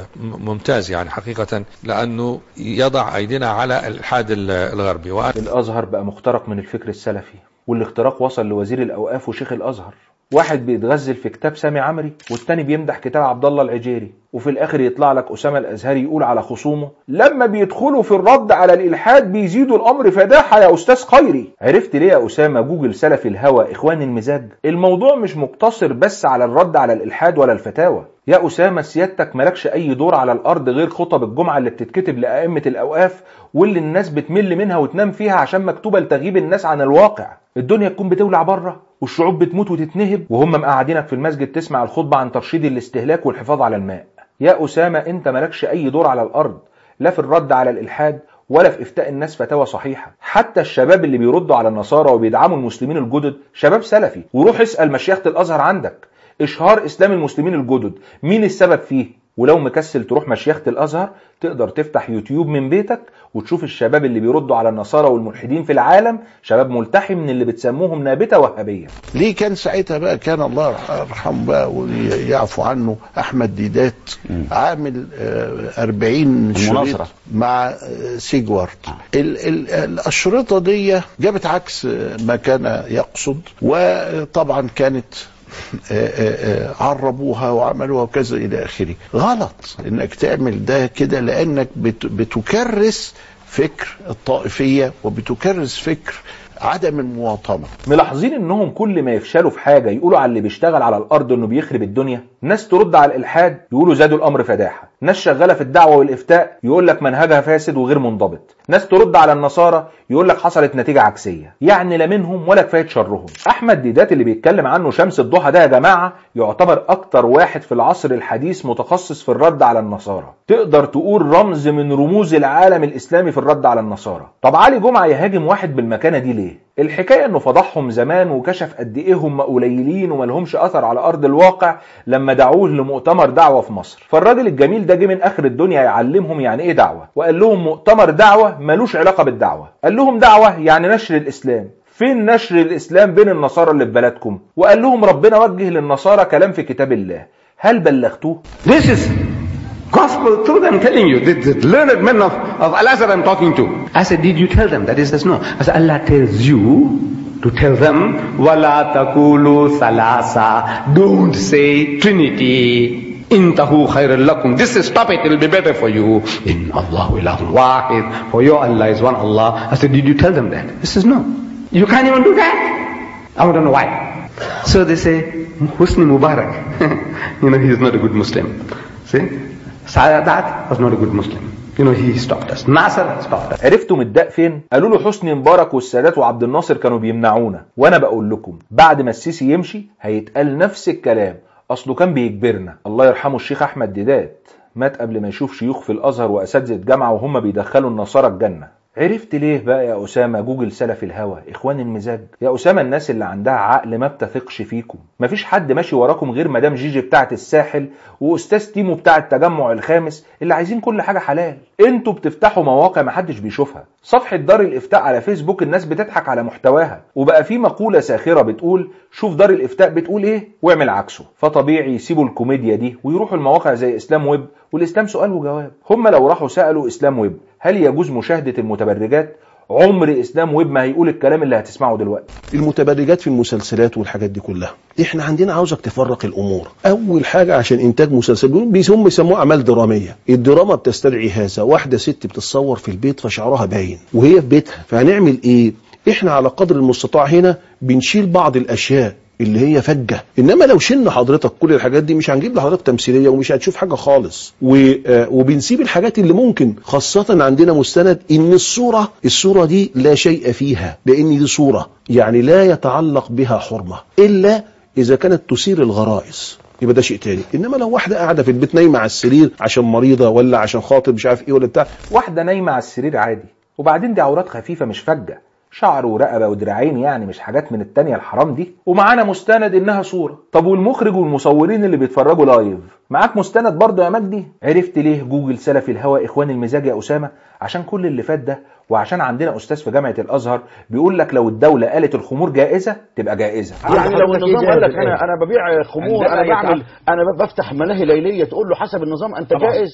ممتاز يعني حقيقة لأنه يضع أيدينا على الإلحاد الغربي الأزهر بقى مخترق من الفكر السلفي والاختراق وصل لوزير الأوقاف وشيخ الأزهر واحد بيتغزل في كتاب سامي عمري والتاني بيمدح كتاب عبد الله العجيري وفي الاخر يطلع لك اسامه الازهري يقول على خصومه لما بيدخلوا في الرد على الالحاد بيزيدوا الامر فداحه يا استاذ خيري عرفت ليه يا اسامه جوجل سلفي الهوى اخوان المزاج الموضوع مش مقتصر بس على الرد على الالحاد ولا الفتاوى يا اسامه سيادتك مالكش اي دور على الارض غير خطب الجمعه اللي بتتكتب لائمه الاوقاف واللي الناس بتمل منها وتنام فيها عشان مكتوبه لتغييب الناس عن الواقع الدنيا تكون بتولع بره والشعوب بتموت وتتنهب وهم مقعدينك في المسجد تسمع الخطبه عن ترشيد الاستهلاك والحفاظ على الماء يا اسامه انت مالكش اي دور على الارض لا في الرد على الالحاد ولا في افتاء الناس فتاوى صحيحه حتى الشباب اللي بيردوا على النصارى وبيدعموا المسلمين الجدد شباب سلفي وروح اسال مشيخه الازهر عندك اشهار اسلام المسلمين الجدد مين السبب فيه ولو مكسل تروح مشيخة الأزهر تقدر تفتح يوتيوب من بيتك وتشوف الشباب اللي بيردوا على النصارى والملحدين في العالم شباب ملتحي من اللي بتسموهم نابتة وهابية ليه كان ساعتها بقى كان الله يرحمه بقى ويعفو عنه أحمد ديدات عامل آه، 40 شريط المناصرة. مع آه، سيجوارد ال ال الأشرطة دي جابت عكس آه، ما كان يقصد وطبعا كانت آه، آه، آه، عربوها وعملوها وكذا الى اخره غلط انك تعمل ده كده لانك بت- بتكرس فكر الطائفيه وبتكرس فكر عدم المواطنه ملاحظين انهم كل ما يفشلوا في حاجة يقولوا على اللي بيشتغل على الارض انه بيخرب الدنيا ناس ترد على الالحاد يقولوا زادوا الامر فداحة ناس شغالة في الدعوة والافتاء يقول لك منهجها فاسد وغير منضبط ناس ترد على النصارى يقول لك حصلت نتيجة عكسية يعني لا منهم ولا كفاية شرهم احمد ديدات اللي بيتكلم عنه شمس الضحى ده يا جماعة يعتبر اكتر واحد في العصر الحديث متخصص في الرد على النصارى تقدر تقول رمز من رموز العالم الاسلامي في الرد على النصارى طب علي جمعة يهاجم واحد بالمكانة دي ليه الحكاية انه فضحهم زمان وكشف قد ايه هم قليلين وملهمش اثر على ارض الواقع لما دعوه لمؤتمر دعوة في مصر فالراجل الجميل ده جه من اخر الدنيا يعلمهم يعني ايه دعوة وقال لهم مؤتمر دعوة ملوش علاقة بالدعوة قال لهم دعوة يعني نشر الاسلام فين نشر الاسلام بين النصارى اللي في بلدكم وقال لهم ربنا وجه للنصارى كلام في كتاب الله هل بلغتوه This is gospel truth I'm telling you. The, the learned men of, of Al-Azhar I'm talking to. I said, did you tell them that? He says, no. I said, Allah tells you to tell them, وَلَا تَقُولُوا ثَلَاثَةً Don't say Trinity. Intahu khairul lakum. This is stop it, it'll be better for you. In Allah ilahun wahid. For your Allah is one Allah. I said, did you tell them that? He says, no. You can't even do that. I don't know why. So they say, Husni Mubarak. you know, he is not a good Muslim. See? Sadat was not a good Muslim. You know, he stopped us. Nasser stopped us. عرفتوا متضايق فين؟ قالوا له حسني مبارك والسادات وعبد الناصر كانوا بيمنعونا وانا بقول لكم بعد ما السيسي يمشي هيتقال نفس الكلام اصله كان بيجبرنا الله يرحمه الشيخ احمد ديدات مات قبل ما يشوف شيوخ في الازهر واساتذه جامعه وهم بيدخلوا النصارى الجنه عرفت ليه بقى يا أسامة جوجل سلف الهوى إخوان المزاج يا أسامة الناس اللي عندها عقل ما بتثقش فيكم مفيش حد ماشي وراكم غير مدام جيجي بتاعة الساحل وأستاذ تيمو بتاع التجمع الخامس اللي عايزين كل حاجة حلال انتوا بتفتحوا مواقع محدش بيشوفها صفحة دار الإفتاء على فيسبوك الناس بتضحك على محتواها وبقى في مقولة ساخرة بتقول شوف دار الإفتاء بتقول إيه واعمل عكسه فطبيعي يسيبوا الكوميديا دي ويروحوا المواقع زي إسلام ويب والإسلام سؤال وجواب هم لو راحوا سألوا إسلام ويب هل يجوز مشاهدة المتبرجات عمر اسلام ويب ما هيقول الكلام اللي هتسمعه دلوقتي المتبرجات في المسلسلات والحاجات دي كلها احنا عندنا عاوزك تفرق الامور اول حاجه عشان انتاج مسلسل بيقولوا بيس- هم بيسموها اعمال دراميه الدراما بتستدعي هذا واحده ست بتتصور في البيت فشعرها باين وهي في بيتها فهنعمل ايه احنا على قدر المستطاع هنا بنشيل بعض الاشياء اللي هي فجة انما لو شلنا حضرتك كل الحاجات دي مش هنجيب لحضرتك تمثيليه ومش هتشوف حاجه خالص و... آه، وبنسيب الحاجات اللي ممكن خاصه عندنا مستند ان الصوره الصوره دي لا شيء فيها لان دي صوره يعني لا يتعلق بها حرمه الا اذا كانت تثير الغرائز يبقى ده شيء تاني انما لو واحده قاعده في البيت نايمه على السرير عشان مريضه ولا عشان خاطر مش عارف ايه ولا بتاع واحدة نايمة على السرير عادي وبعدين دي عورات خفيفة مش فجة شعر ورقبة ودراعين يعني مش حاجات من التانية الحرام دي ومعانا مستند انها صورة طب والمخرج والمصورين اللي بيتفرجوا لايف معاك مستند برضه يا مجدي عرفت ليه جوجل سلف الهوى اخوان المزاج يا اسامة عشان كل اللي فات ده وعشان عندنا استاذ في جامعة الازهر بيقول لك لو الدولة قالت الخمور جائزة تبقى جائزة يعني لو حضرتك النظام إيه قال لك جائز انا انا ببيع خمور عندما انا بعمل يتع- انا بفتح ملاهي ليليه تقول له حسب النظام انت طبعاً. جائز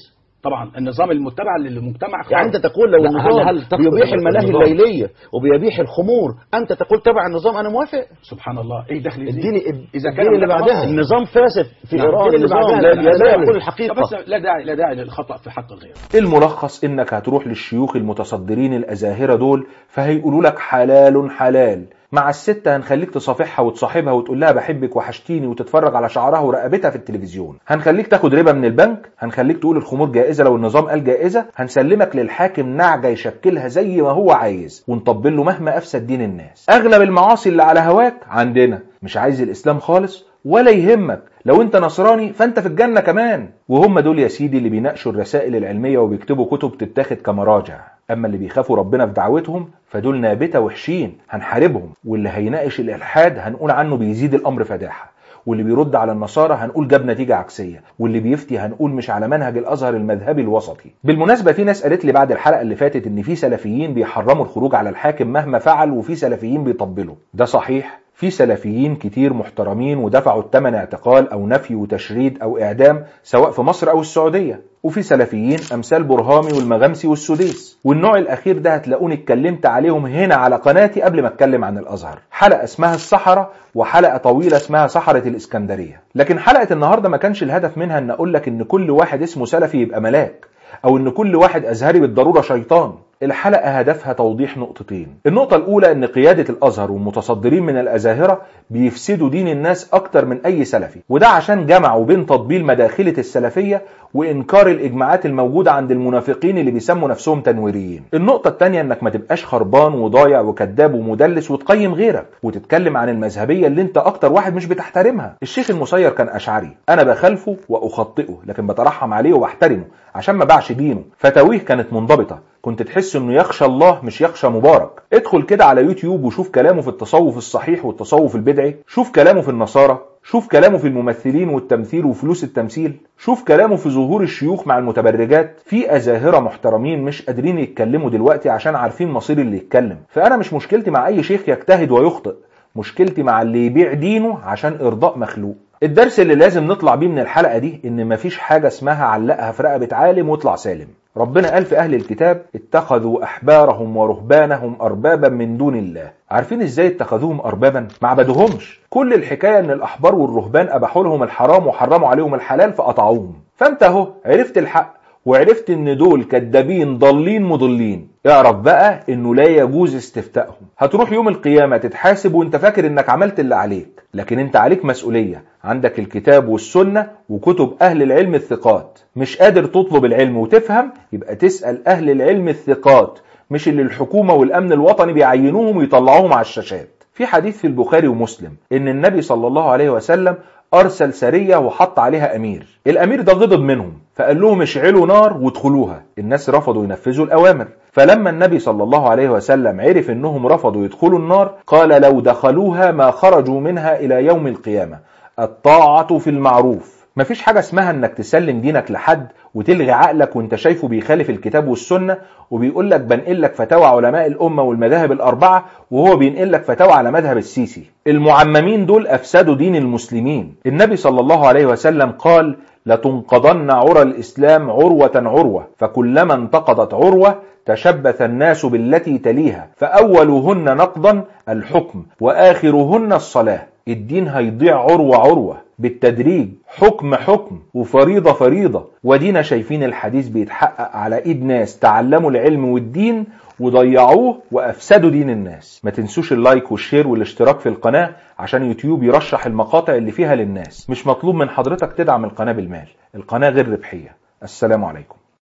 طبعا النظام المتبع للمجتمع يعني انت تقول لو لا، النظام هل- هل تقصد بيبيح الملاهي النظام؟ الليليه وبيبيح الخمور انت تقول تبع النظام انا موافق سبحان الله ايه دخل اديني اذا اديني اللي بعدها النظام فاسد في نعم، ايران الدين اللي النظام بعدها لا لا- لا لا- يقول لا- الحقيقه بس لا داعي لا داعي للخطا في حق الغير الملخص انك هتروح للشيوخ المتصدرين الازاهره دول فهيقولوا لك حلال حلال مع الست هنخليك تصافحها وتصاحبها وتقول لها بحبك وحشتيني وتتفرج على شعرها ورقبتها في التلفزيون هنخليك تاخد ربا من البنك هنخليك تقول الخمور جائزه لو النظام قال جائزه هنسلمك للحاكم نعجه يشكلها زي ما هو عايز ونطبل له مهما افسد دين الناس اغلب المعاصي اللي على هواك عندنا مش عايز الاسلام خالص ولا يهمك لو انت نصراني فانت في الجنه كمان وهم دول يا سيدي اللي بيناقشوا الرسائل العلميه وبيكتبوا كتب تتاخد كمراجع اما اللي بيخافوا ربنا في دعوتهم فدول نابته وحشين هنحاربهم واللي هيناقش الالحاد هنقول عنه بيزيد الامر فداحه واللي بيرد على النصارى هنقول جاب نتيجة عكسية واللي بيفتي هنقول مش على منهج الأزهر المذهبي الوسطي بالمناسبة في ناس قالت لي بعد الحلقة اللي فاتت إن في سلفيين بيحرموا الخروج على الحاكم مهما فعل وفي سلفيين بيطبلوا ده صحيح في سلفيين كتير محترمين ودفعوا الثمن اعتقال او نفي وتشريد او اعدام سواء في مصر او السعوديه وفي سلفيين امثال برهامي والمغامسي والسديس والنوع الاخير ده هتلاقوني اتكلمت عليهم هنا على قناتي قبل ما اتكلم عن الازهر حلقه اسمها الصحراء وحلقه طويله اسمها صحراء الاسكندريه لكن حلقه النهارده ما كانش الهدف منها ان اقول لك ان كل واحد اسمه سلفي يبقى ملاك او ان كل واحد ازهري بالضروره شيطان الحلقة هدفها توضيح نقطتين النقطة الأولى أن قيادة الأزهر والمتصدرين من الأزاهرة بيفسدوا دين الناس أكتر من أي سلفي وده عشان جمعوا بين تطبيل مداخلة السلفية وإنكار الإجماعات الموجودة عند المنافقين اللي بيسموا نفسهم تنويريين النقطة الثانية أنك ما تبقاش خربان وضايع وكذاب ومدلس وتقيم غيرك وتتكلم عن المذهبية اللي أنت أكتر واحد مش بتحترمها الشيخ المسير كان أشعري أنا بخالفه وأخطئه لكن بترحم عليه وبحترمه عشان ما باعش دينه فتاويه كانت منضبطة كنت تحس انه يخشى الله مش يخشى مبارك ادخل كده على يوتيوب وشوف كلامه في التصوف الصحيح والتصوف البدعي شوف كلامه في النصارى شوف كلامه في الممثلين والتمثيل وفلوس التمثيل شوف كلامه في ظهور الشيوخ مع المتبرجات في أزاهرة محترمين مش قادرين يتكلموا دلوقتي عشان عارفين مصير اللي يتكلم فأنا مش مشكلتي مع أي شيخ يجتهد ويخطئ مشكلتي مع اللي يبيع دينه عشان إرضاء مخلوق الدرس اللي لازم نطلع بيه من الحلقة دي إن مفيش حاجة اسمها علقها في رقبة عالم واطلع سالم ربنا قال في أهل الكتاب اتخذوا أحبارهم ورهبانهم أربابا من دون الله عارفين إزاي اتخذوهم أربابا؟ ما عبدوهمش كل الحكاية إن الأحبار والرهبان أباحوا لهم الحرام وحرموا عليهم الحلال فقطعوهم فأنت أهو عرفت الحق وعرفت ان دول كدابين ضالين مضلين اعرف بقى انه لا يجوز استفتائهم هتروح يوم القيامة تتحاسب وانت فاكر انك عملت اللي عليك لكن انت عليك مسؤولية عندك الكتاب والسنة وكتب اهل العلم الثقات مش قادر تطلب العلم وتفهم يبقى تسأل اهل العلم الثقات مش اللي الحكومة والامن الوطني بيعينوهم ويطلعوهم على الشاشات في حديث في البخاري ومسلم ان النبي صلى الله عليه وسلم ارسل سريه وحط عليها امير الامير ده غضب منهم فقال لهم اشعلوا نار وادخلوها الناس رفضوا ينفذوا الاوامر فلما النبي صلى الله عليه وسلم عرف انهم رفضوا يدخلوا النار قال لو دخلوها ما خرجوا منها الى يوم القيامه الطاعه في المعروف مفيش حاجة اسمها انك تسلم دينك لحد وتلغي عقلك وانت شايفه بيخالف الكتاب والسنة وبيقول لك بنقل لك فتاوى علماء الأمة والمذاهب الأربعة وهو بينقل لك فتاوى على مذهب السيسي المعممين دول أفسدوا دين المسلمين النبي صلى الله عليه وسلم قال لتنقضن عرى الإسلام عروة عروة فكلما انتقضت عروة تشبث الناس بالتي تليها فأولهن نقضا الحكم وآخرهن الصلاة الدين هيضيع عروة عروة بالتدريج حكم حكم وفريضة فريضة ودينا شايفين الحديث بيتحقق على ايد ناس تعلموا العلم والدين وضيعوه وافسدوا دين الناس ما تنسوش اللايك والشير والاشتراك في القناة عشان يوتيوب يرشح المقاطع اللي فيها للناس مش مطلوب من حضرتك تدعم القناة بالمال القناة غير ربحية السلام عليكم